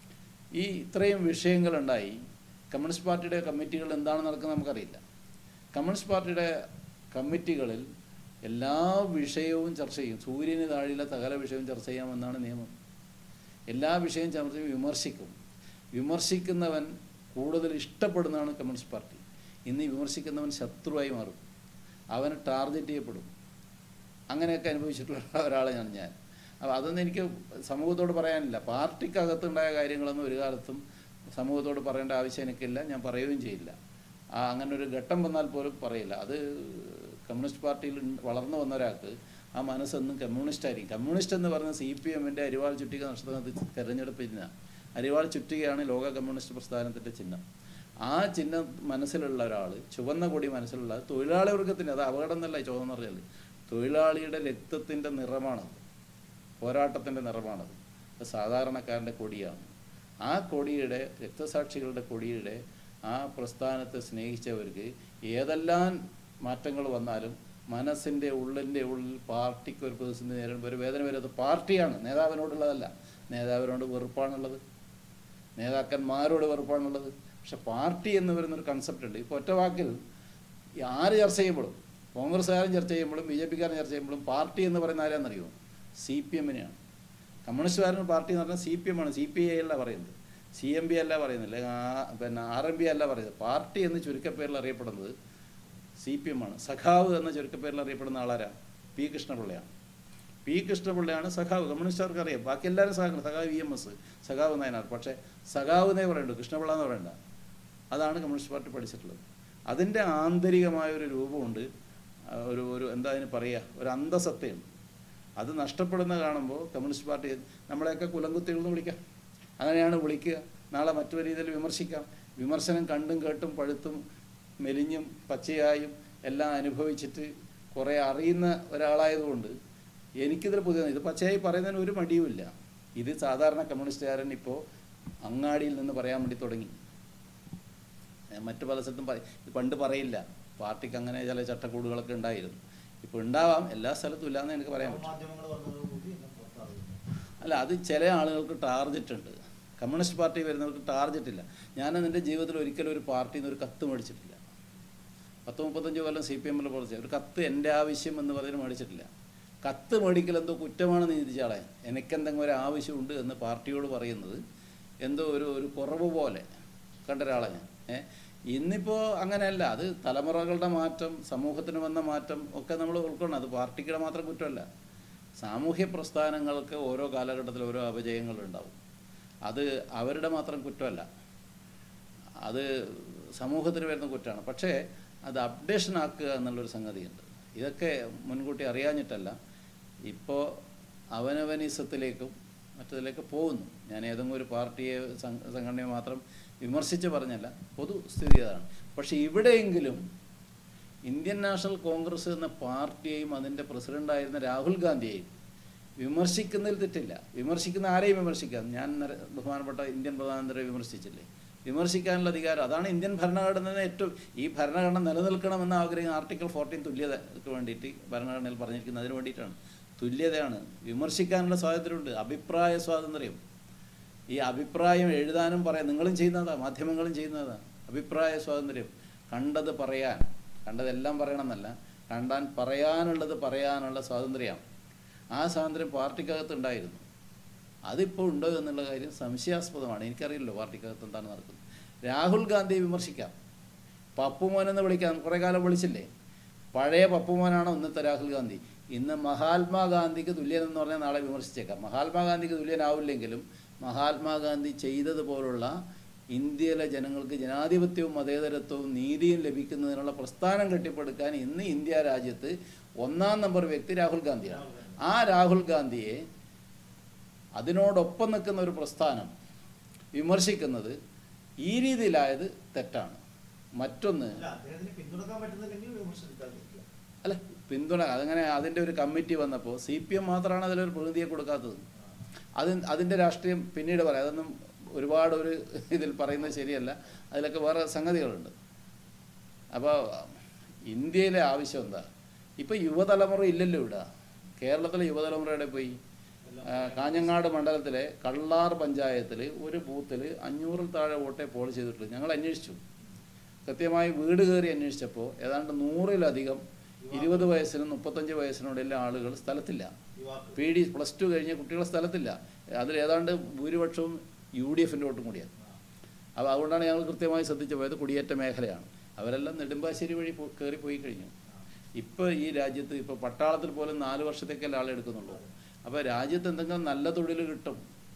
ഈ ഇത്രയും വിഷയങ്ങളുണ്ടായി കമ്മ്യൂണിസ്റ്റ് പാർട്ടിയുടെ കമ്മിറ്റികൾ എന്താണ് നടക്കുന്നത് നമുക്കറിയില്ല കമ്മ്യൂണിസ്റ്റ് പാർട്ടിയുടെ കമ്മിറ്റികളിൽ എല്ലാ വിഷയവും ചർച്ച ചെയ്യും സൂര്യന് താഴെയുള്ള സകല വിഷയവും ചർച്ച ചെയ്യാമെന്നാണ് നിയമം എല്ലാ വിഷയവും ചർച്ച ചെയ്യും വിമർശിക്കും വിമർശിക്കുന്നവൻ കൂടുതൽ ഇഷ്ടപ്പെടുന്നതാണ് കമ്മ്യൂണിസ്റ്റ് പാർട്ടി ഇന്ന് ഈ വിമർശിക്കുന്നവൻ ശത്രുവായി മാറും അവന് ടാർഗറ്റ് ചെയ്യപ്പെടും അങ്ങനെയൊക്കെ അനുഭവിച്ചിട്ടുള്ള ഒരാളാണ് ഞാൻ അപ്പോൾ അതൊന്നും എനിക്ക് സമൂഹത്തോട് പറയാനില്ല പാർട്ടിക്കകത്തുണ്ടായ കാര്യങ്ങളൊന്നും ഒരു കാലത്തും സമൂഹത്തോട് പറയേണ്ട ആവശ്യം എനിക്കില്ല ഞാൻ പറയുകയും ചെയ്യില്ല ആ അങ്ങനെ ഒരു ഘട്ടം വന്നാൽ പോലും പറയില്ല അത് കമ്മ്യൂണിസ്റ്റ് പാർട്ടിയിൽ ഉണ്ട്- വളർന്നു വന്ന ഒരാൾക്ക് ആ മനസ്സൊന്നും കമ്മ്യൂണിസ്റ്റ് ആയിരിക്കും കമ്മ്യൂണിസ്റ്റ് എന്ന് പറഞ്ഞ സി പി എമ്മിൻ്റെ അരിവാൾ ചുറ്റിക നഷ്ടത്തിൽ തെരഞ്ഞെടുപ്പ് ചിഹ്നം അരിവാൾ ചുറ്റികയാണ് ലോക കമ്മ്യൂണിസ്റ്റ് പ്രസ്ഥാനത്തിൻ്റെ ചിഹ്നം ആ ചിഹ്നം മനസ്സിലുള്ള ഒരാൾ ചുവന്ന കൊടി മനസ്സിലുള്ള ആൾ തൊഴിലാളി വർഗത്തിൻ്റെ അത് അപകടം എന്നല്ല ഈ ചോദ്യം പറഞ്ഞാൽ തൊഴിലാളിയുടെ രക്തത്തിൻ്റെ നിറമാണത് പോരാട്ടത്തിൻ്റെ നിറമാണത് അത് സാധാരണക്കാരൻ്റെ കൊടിയാണ് ആ കൊടിയുടെ രക്തസാക്ഷികളുടെ കൊടിയുടെ ആ പ്രസ്ഥാനത്തെ സ്നേഹിച്ചവർക്ക് ഏതെല്ലാം മാറ്റങ്ങൾ വന്നാലും മനസ്സിൻ്റെ ഉള്ളിൻ്റെ ഉള്ളിൽ പാർട്ടിക്ക് ഒരു പ്രതിസന്ധി നേരിടുമ്പോൾ ഒരു വേദന വരുന്നത് പാർട്ടിയാണ് നേതാവിനോടുള്ളതല്ല നേതാവിനോട് വെറുപ്പാണുള്ളത് നേതാക്കന്മാരോട് വെറുപ്പാണുള്ളത് പക്ഷെ പാർട്ടി എന്ന് പറയുന്നൊരു കൺസെപ്റ്റ് ഉണ്ട് ഇപ്പോൾ ഒറ്റ വാക്കിൽ ഈ ആര് ചർച്ച ചെയ്യുമ്പോഴും കോൺഗ്രസ്സുകാരൻ ചർച്ച ചെയ്യുമ്പോഴും ബി ജെ പിക്കാരൻ ചർച്ച ചെയ്യുമ്പോഴും പാർട്ടി എന്ന് പറയുന്ന ആരാന്നറിയോ സി പി എമ്മിനെയാണ് കമ്മ്യൂണിസ്റ്റുകാരൻ പാർട്ടി എന്ന് പറഞ്ഞാൽ സി പി എം ആണ് സി പി ഐ അല്ല പറയുന്നത് സി എം ബി അല്ല പറയുന്നില്ല പിന്നെ ആർ എം ബി അല്ല പറയുന്നത് പാർട്ടി എന്ന് ചുരുക്കപ്പേരിൽ അറിയപ്പെടുന്നത് സി പി എം ആണ് സഖാവ് എന്ന ചുരുക്കപ്പേരിൽ അറിയപ്പെടുന്ന ആളാരാ പി കൃഷ്ണപിള്ളയാണ് പി കൃഷ്ണപിള്ളയാണ് സഖാവ് കമ്മ്യൂണിസ്റ്റുകാർക്ക് അറിയാം ബാക്കി എല്ലാവരും സഖാവ് സഖാവ് വി എം എസ് സഖാവ് നയനാർ പക്ഷേ സഖാവ് എന്നേ പറയണ്ടു കൃഷ്ണപിള്ള എന്ന് പറയണ്ട അതാണ് കമ്മ്യൂണിസ്റ്റ് പാർട്ടി പഠിച്ചിട്ടുള്ളത് അതിൻ്റെ ആന്തരികമായ ഒരു രൂപമുണ്ട് ആ, ഒരു ഒരു എന്താ അതിന് പറയുക ഒരു അന്തസത്തയുണ്ട് അത് നഷ്ടപ്പെടുന്ന കാണുമ്പോൾ കമ്മ്യൂണിസ്റ്റ് പാർട്ടി നമ്മളെയൊക്കെ കുലംകുത്തികൾ എന്ന് വിളിക്കാം അങ്ങനെയാണ് വിളിക്കുക നാളെ മറ്റു രീതിയിൽ വിമർശിക്കാം വിമർശനം കണ്ടും കേട്ടും പഴുത്തും മെലിഞ്ഞും പച്ചയായും എല്ലാം അനുഭവിച്ചിട്ട് കുറേ അറിയുന്ന ഒരാളായതുകൊണ്ട് എനിക്കിതിൽ പുതിയ ഇത് പച്ചയായി പറയുന്നതിന് ഒരു മടിയുമില്ല ഇത് സാധാരണ കമ്മ്യൂണിസ്റ്റുകാരൻ ഇപ്പോൾ അങ്ങാടിയിൽ നിന്ന് പറയാൻ വേണ്ടി തുടങ്ങി ഏഹ് മറ്റു പല സ്ഥലത്തും പറ ഇത് പണ്ട് പറയില്ല പാർട്ടിക്ക് അങ്ങനെ ചില ചട്ടക്കൂടുകളൊക്കെ ഉണ്ടായിരുന്നു ഇപ്പോൾ ഉണ്ടാവാം എല്ലാ സ്ഥലത്തും ഇല്ലാന്ന് എനിക്ക് പറയാൻ പറ്റും മാധ്യമങ്ങൾ വന്നതോടുകൂടി എന്നെ പുറത്തറിയുന്നു അല്ല അത് ചില ആളുകൾക്ക് ടാർജറ്റ് ഉണ്ട് കമ്മ്യൂണിസ്റ്റ് പാർട്ടി വരുന്നവർക്ക് ടാർജറ്റ് ഇല്ല ഞാൻ എൻ്റെ ജീവിതത്തിൽ ഒരിക്കലും ഒരു പാർട്ടിയിൽ നിന്ന് ഒരു കത്ത് മേടിച്ചിട്ടില്ല പത്ത് മുപ്പത്തഞ്ച് കൊല്ലം സി പി എമ്മിൽ പ്രവർത്തിച്ച ഒരു കത്ത് എൻ്റെ ആവശ്യം എന്ന് പറയുന്നത് മേടിച്ചിട്ടില്ല കത്ത് മേടിക്കൽ എന്തോ കുറ്റമാണെന്ന് ചിന്തിച്ചാളെ എനിക്കെന്തെങ്കിലും ഒരു ആവശ്യമുണ്ട് എന്ന് പാർട്ടിയോട് പറയുന്നത് എന്തോ ഒരു ഒരു കുറവ് പോലെ കണ്ട ഒരാളെ ഞാൻ ഏ ഇന്നിപ്പോൾ അങ്ങനെയല്ല അത് തലമുറകളുടെ മാറ്റം സമൂഹത്തിന് വന്ന മാറ്റം ഒക്കെ നമ്മൾ ഉൾക്കൊള്ളണം അത് പാർട്ടിയുടെ മാത്രം കുറ്റമല്ല സാമൂഹ്യ പ്രസ്ഥാനങ്ങൾക്ക് ഓരോ കാലഘട്ടത്തിൽ ഓരോ അപജയങ്ങളുണ്ടാവും അത് അവരുടെ മാത്രം കുറ്റമല്ല അത് സമൂഹത്തിന് വരുന്ന കുറ്റമാണ് പക്ഷേ അത് അപ്ഡേഷൻ ആക്കുക എന്നുള്ളൊരു സംഗതിയുണ്ട് ഇതൊക്കെ മുൻകൂട്ടി അറിയാഞ്ഞിട്ടല്ല ഇപ്പോൾ അവനവനിസത്തിലേക്കും മറ്റതിലേക്ക് പോകുന്നു ഞാൻ ഏതെങ്കിലും ഒരു പാർട്ടിയെ സം- സംഘടനയെ മാത്രം വിമർശിച്ച് പറഞ്ഞല്ല പൊതുസ്ഥിതി അതാണ് പക്ഷേ ഇവിടെയെങ്കിലും ഇന്ത്യൻ നാഷണൽ കോൺഗ്രസ് എന്ന പാർട്ടിയെയും അതിൻ്റെ പ്രസിഡൻ്റായിരുന്ന രാഹുൽ ഗാന്ധിയെയും വിമർശിക്കുന്നതിൽ തെറ്റില്ല വിമർശിക്കുന്ന ആരെയും വിമർശിക്കാം ഞാൻ നര- ബഹുമാനപ്പെട്ട ഇന്ത്യൻ പ്രധാനമന്ത്രിയെ വിമർശിച്ചില്ലേ വിമർശിക്കാനുള്ള അധികാരം അതാണ് ഇന്ത്യൻ ഭരണഘടന ഏറ്റവും ഈ ഭരണഘടന നിലനിൽക്കണമെന്ന് ആഗ്രഹിക്കുന്ന ആർട്ടിക്കിൾ ഫോർട്ടീൻ തുല്യതയ്ക്ക് വേണ്ടിയിട്ട് ഭരണഘടനയിൽ പറഞ്ഞിരിക്കുന്നത് അതിന് വേണ്ടിയിട്ടാണ് തുല്യതയാണ് വിമർശിക്കാനുള്ള സ്വാതന്ത്ര്യമുണ്ട് അഭിപ്രായ സ്വാതന്ത്ര്യം ഈ അഭിപ്രായം എഴുതാനും പറയാൻ നിങ്ങളും ചെയ്യുന്നതാ മാധ്യമങ്ങളും ചെയ്യുന്നതാ അഭിപ്രായ സ്വാതന്ത്ര്യം കണ്ടത് പറയാൻ കണ്ടതെല്ലാം പറയണമെന്നല്ല കണ്ടാൻ പറയാനുള്ളത് പറയാനുള്ള സ്വാതന്ത്ര്യമാണ് ആ സ്വാതന്ത്ര്യം പാർട്ടിക്കകത്ത് ഉണ്ടായിരുന്നു അതിപ്പോൾ ഉണ്ടോ എന്നുള്ള കാര്യം സംശയാസ്പദമാണ് എനിക്കറിയില്ലല്ലോ പാർട്ടിക്കകത്ത് എന്താണ് നടക്കുന്നത് രാഹുൽ ഗാന്ധിയെ വിമർശിക്കാം പപ്പുമോൻ എന്ന് വിളിക്കാം കുറേ കാലം വിളിച്ചില്ലേ പഴയ പപ്പുമോനാണോ ഇന്നത്തെ രാഹുൽ ഗാന്ധി ഇന്ന് മഹാത്മാഗാന്ധിക്ക് തുല്യനെന്ന് പറഞ്ഞാൽ നാളെ വിമർശിച്ചേക്കാം മഹാത്മാഗാന്ധിക്ക് തുല്യനാവില്ലെങ്കിലും മഹാത്മാഗാന്ധി ചെയ്തതുപോലുള്ള ഇന്ത്യയിലെ ജനങ്ങൾക്ക് ജനാധിപത്യവും മതേതരത്വവും നീതിയും ലഭിക്കുന്നതിനുള്ള പ്രസ്ഥാനം കെട്ടിപ്പടുക്കാൻ ഇന്ന് ഇന്ത്യ രാജ്യത്ത് ഒന്നാം നമ്പർ വ്യക്തി രാഹുൽ ഗാന്ധിയാണ് ആ രാഹുൽ ഗാന്ധിയെ അതിനോടൊപ്പം നിൽക്കുന്ന ഒരു പ്രസ്ഥാനം വിമർശിക്കുന്നത് ഈ രീതിയിലായത് തെറ്റാണ് മറ്റൊന്ന് അല്ല അദ്ദേഹത്തിന് പിന്തുണക്കാൻ പറ്റുന്നില്ലെങ്കിൽ വിമർശിക്കാതിരിക്കുക അല്ല പിന്തുണ അതങ്ങനെ അതിൻ്റെ ഒരു കമ്മിറ്റി വന്നപ്പോൾ സി പി എം മാത്രമാണ് അതിലൊരു പ്രതിനിധിയെ കൊടുക്കാത്തത് അത് അതിൻ്റെ രാഷ്ട്രീയം പിന്നീട് പറയാം അതൊന്നും ഒരുപാട് ഒരു ഇതിൽ പറയുന്നത് ശരിയല്ല അതിലൊക്കെ വേറെ സംഗതികളുണ്ട് അപ്പോൾ ഇന്ത്യയിലെ ആവശ്യം എന്താ ഇപ്പോൾ യുവതലമുറ ഇല്ലല്ലോ ഇവിടെ കേരളത്തിലെ യുവതലമുറയുടെ പോയി ആ, കാഞ്ഞങ്ങാട് മണ്ഡലത്തിലെ കള്ളാർ പഞ്ചായത്തിൽ ഒരു ബൂത്തിൽ അഞ്ഞൂറിൽ താഴെ വോട്ടേ പോൾ ചെയ്തിട്ടുള്ളൂ ഞങ്ങൾ അന്വേഷിച്ചു കൃത്യമായി വീട് കയറി അന്വേഷിച്ചപ്പോൾ ഏതാണ്ട് നൂറിലധികം ഇരുപത് വയസ്സിനും മുപ്പത്തഞ്ച് വയസ്സിനുള്ളിലെ ആളുകൾ സ്ഥലത്തില്ല യുവാക്കൾ പി ഡി പ്ലസ് ടു കഴിഞ്ഞ കുട്ടികളെ സ്ഥലത്തില്ല അതിൽ ഏതാണ്ട് ഭൂരിപക്ഷവും യു ഡി എഫിൻ്റെ വോട്ടും കൂടിയാണ് അപ്പോൾ അതുകൊണ്ടാണ് ഞങ്ങൾ കൃത്യമായി ശ്രദ്ധിച്ചു പോയത് കുടിയേറ്റ മേഖലയാണ് അവരെല്ലാം നെടുമ്പാശ്ശേരി വഴി പോ- കയറി പോയി കഴിഞ്ഞു ഇപ്പോൾ ഈ രാജ്യത്ത് ഇപ്പോൾ പട്ടാളത്തിൽ പോലും നാല് വർഷത്തേക്കല്ലേ ആളെടുക്കുന്നുള്ളൂ അപ്പോൾ രാജ്യത്ത് എന്തെങ്കിലും നല്ല തൊഴിൽ കിട്ടും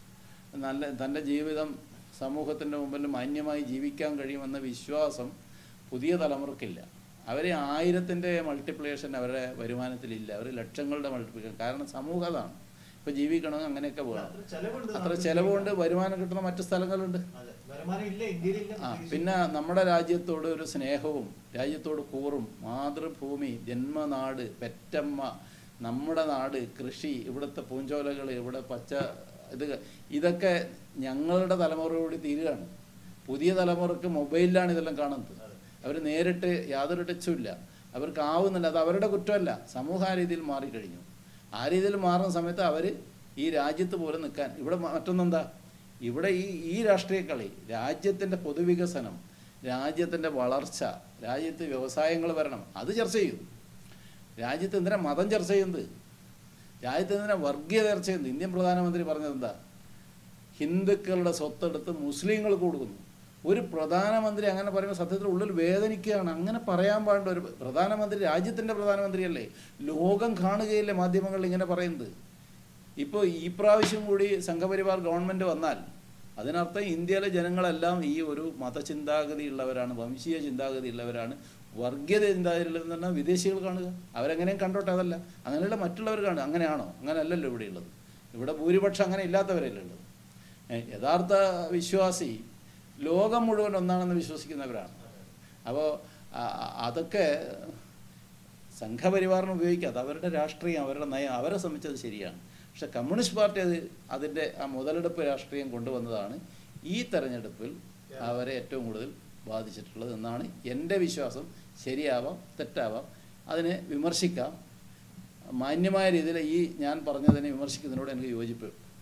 നല്ല തൻ്റെ ജീവിതം സമൂഹത്തിൻ്റെ മുമ്പിൽ മാന്യമായി ജീവിക്കാൻ കഴിയുമെന്ന വിശ്വാസം പുതിയ തലമുറക്കില്ല അവർ ആയിരത്തിൻ്റെ മൾട്ടിപ്ലിക്കേഷൻ അവരുടെ വരുമാനത്തിലില്ല അവർ ലക്ഷങ്ങളുടെ മൾട്ടിപ്ലിക്കേഷൻ കാരണം സമൂഹം അതാണ് ഇപ്പോൾ ജീവിക്കണമെങ്കിൽ അങ്ങനെയൊക്കെ വേണം അത്ര ചെലവുണ്ട് അത്ര നമുക്ക് ചിലവുകൊണ്ട് വരുമാനം കിട്ടുന്ന മറ്റ് സ്ഥലങ്ങളുണ്ട് അതെ വരുമാനം ഇല്ല ഇന്ത്യയിലില്ല ആ പ്രത്യേകിച്ച്. പിന്നെ നമ്മുടെ രാജ്യത്തോട് ഒരു സ്നേഹവും രാജ്യത്തോട് കൂറും മാതൃഭൂമി ജന്മനാട് പെറ്റമ്മ നമ്മുടെ നാട് കൃഷി ഇവിടുത്തെ പൂഞ്ചോലകൾ ഇവിടെ പച്ച ഇത് ഇതൊക്കെ ഞങ്ങളുടെ തലമുറയോട് തീരുകയാണ് പുതിയ തലമുറക്ക് മൊബൈലിലാണ് ഇതെല്ലാം കാണുന്നത് അവർ നേരിട്ട് യാതൊരു ടച്ചും ഇല്ല അവർക്ക് ആവുന്നില്ല അത് അവരുടെ കുറ്റമല്ല സമൂഹം ആ രീതിയിൽ മാറിക്കഴിഞ്ഞു ആ രീതിയിൽ മാറുന്ന സമയത്ത് അവർ ഈ രാജ്യത്ത് പോലും നിൽക്കാൻ ഇവിടെ മറ്റൊന്നെന്താ ഇവിടെ ഈ ഈ രാഷ്ട്രീയ കളി രാജ്യത്തിൻ്റെ പൊതുവികസനം രാജ്യത്തിൻ്റെ വളർച്ച രാജ്യത്ത് വ്യവസായങ്ങൾ വരണം അത് ചർച്ച ചെയ്യും രാജ്യത്ത് എന്തിനാ മതം ചർച്ച ചെയ്യുന്നത് രാജ്യത്ത് എന്തിനാ വർഗീയത ചർച്ച ചെയ്യുന്നത് ഇന്ത്യൻ പ്രധാനമന്ത്രി പറഞ്ഞത് എന്താ ഹിന്ദുക്കളുടെ സ്വത്തെടുത്ത് മുസ്ലിങ്ങൾക്ക് കൊടുക്കുന്നു ഒരു പ്രധാനമന്ത്രി അങ്ങനെ പറയുമ്പോൾ സത്യത്തിൽ ഉള്ളിൽ വേദനിക്കുകയാണ് അങ്ങനെ പറയാൻ പാടില്ല ഒരു പ്രധാനമന്ത്രി രാജ്യത്തിൻ്റെ പ്രധാനമന്ത്രിയല്ലേ ലോകം കാണുകയില്ലേ മാധ്യമങ്ങളിൽ ഇങ്ങനെ പറയുന്നത് ഇപ്പോൾ ഈ പ്രാവശ്യം കൂടി സംഘപരിവാർ ഗവൺമെൻറ് വന്നാൽ അതിനർത്ഥം ഇന്ത്യയിലെ ജനങ്ങളെല്ലാം ഈ ഒരു മതചിന്താഗതി ഉള്ളവരാണ് വംശീയ ചിന്താഗതി ഉള്ളവരാണ് വർഗീയത ചിന്താഗതി ഉള്ളതെന്ന് പറഞ്ഞാൽ വിദേശികൾ കാണുക അവരെങ്ങനെയും കണ്ടോട്ടെ അതല്ല അങ്ങനെയുള്ള മറ്റുള്ളവർ കാണുക അങ്ങനെയാണോ അങ്ങനെയല്ലല്ലോ ഇവിടെ ഉള്ളത് ഇവിടെ ഭൂരിപക്ഷം അങ്ങനെ ഇല്ലാത്തവരല്ലേ ഉള്ളത് ഏ, യഥാർത്ഥ വിശ്വാസി ലോകം മുഴുവൻ ഒന്നാണെന്ന് വിശ്വസിക്കുന്നവരാണ് അപ്പോൾ അതൊക്കെ സംഘപരിവാറിന് ഉപയോഗിക്കുക അത് അവരുടെ രാഷ്ട്രീയം അവരുടെ നയം അവരെ സംബന്ധിച്ചത് ശരിയാണ് പക്ഷെ കമ്മ്യൂണിസ്റ്റ് പാർട്ടി അത് അതിൻ്റെ ആ മുതലെടുപ്പ് രാഷ്ട്രീയം കൊണ്ടുവന്നതാണ് ഈ തെരഞ്ഞെടുപ്പിൽ അവരെ ഏറ്റവും കൂടുതൽ ബാധിച്ചിട്ടുള്ളത് എന്നാണ് എൻ്റെ വിശ്വാസം ശരിയാവാം തെറ്റാവാം അതിനെ വിമർശിക്കാം മാന്യമായ രീതിയിൽ ഈ ഞാൻ പറഞ്ഞതിനെ വിമർശിക്കുന്നതിനോട് എനിക്ക് യോജിപ്പ്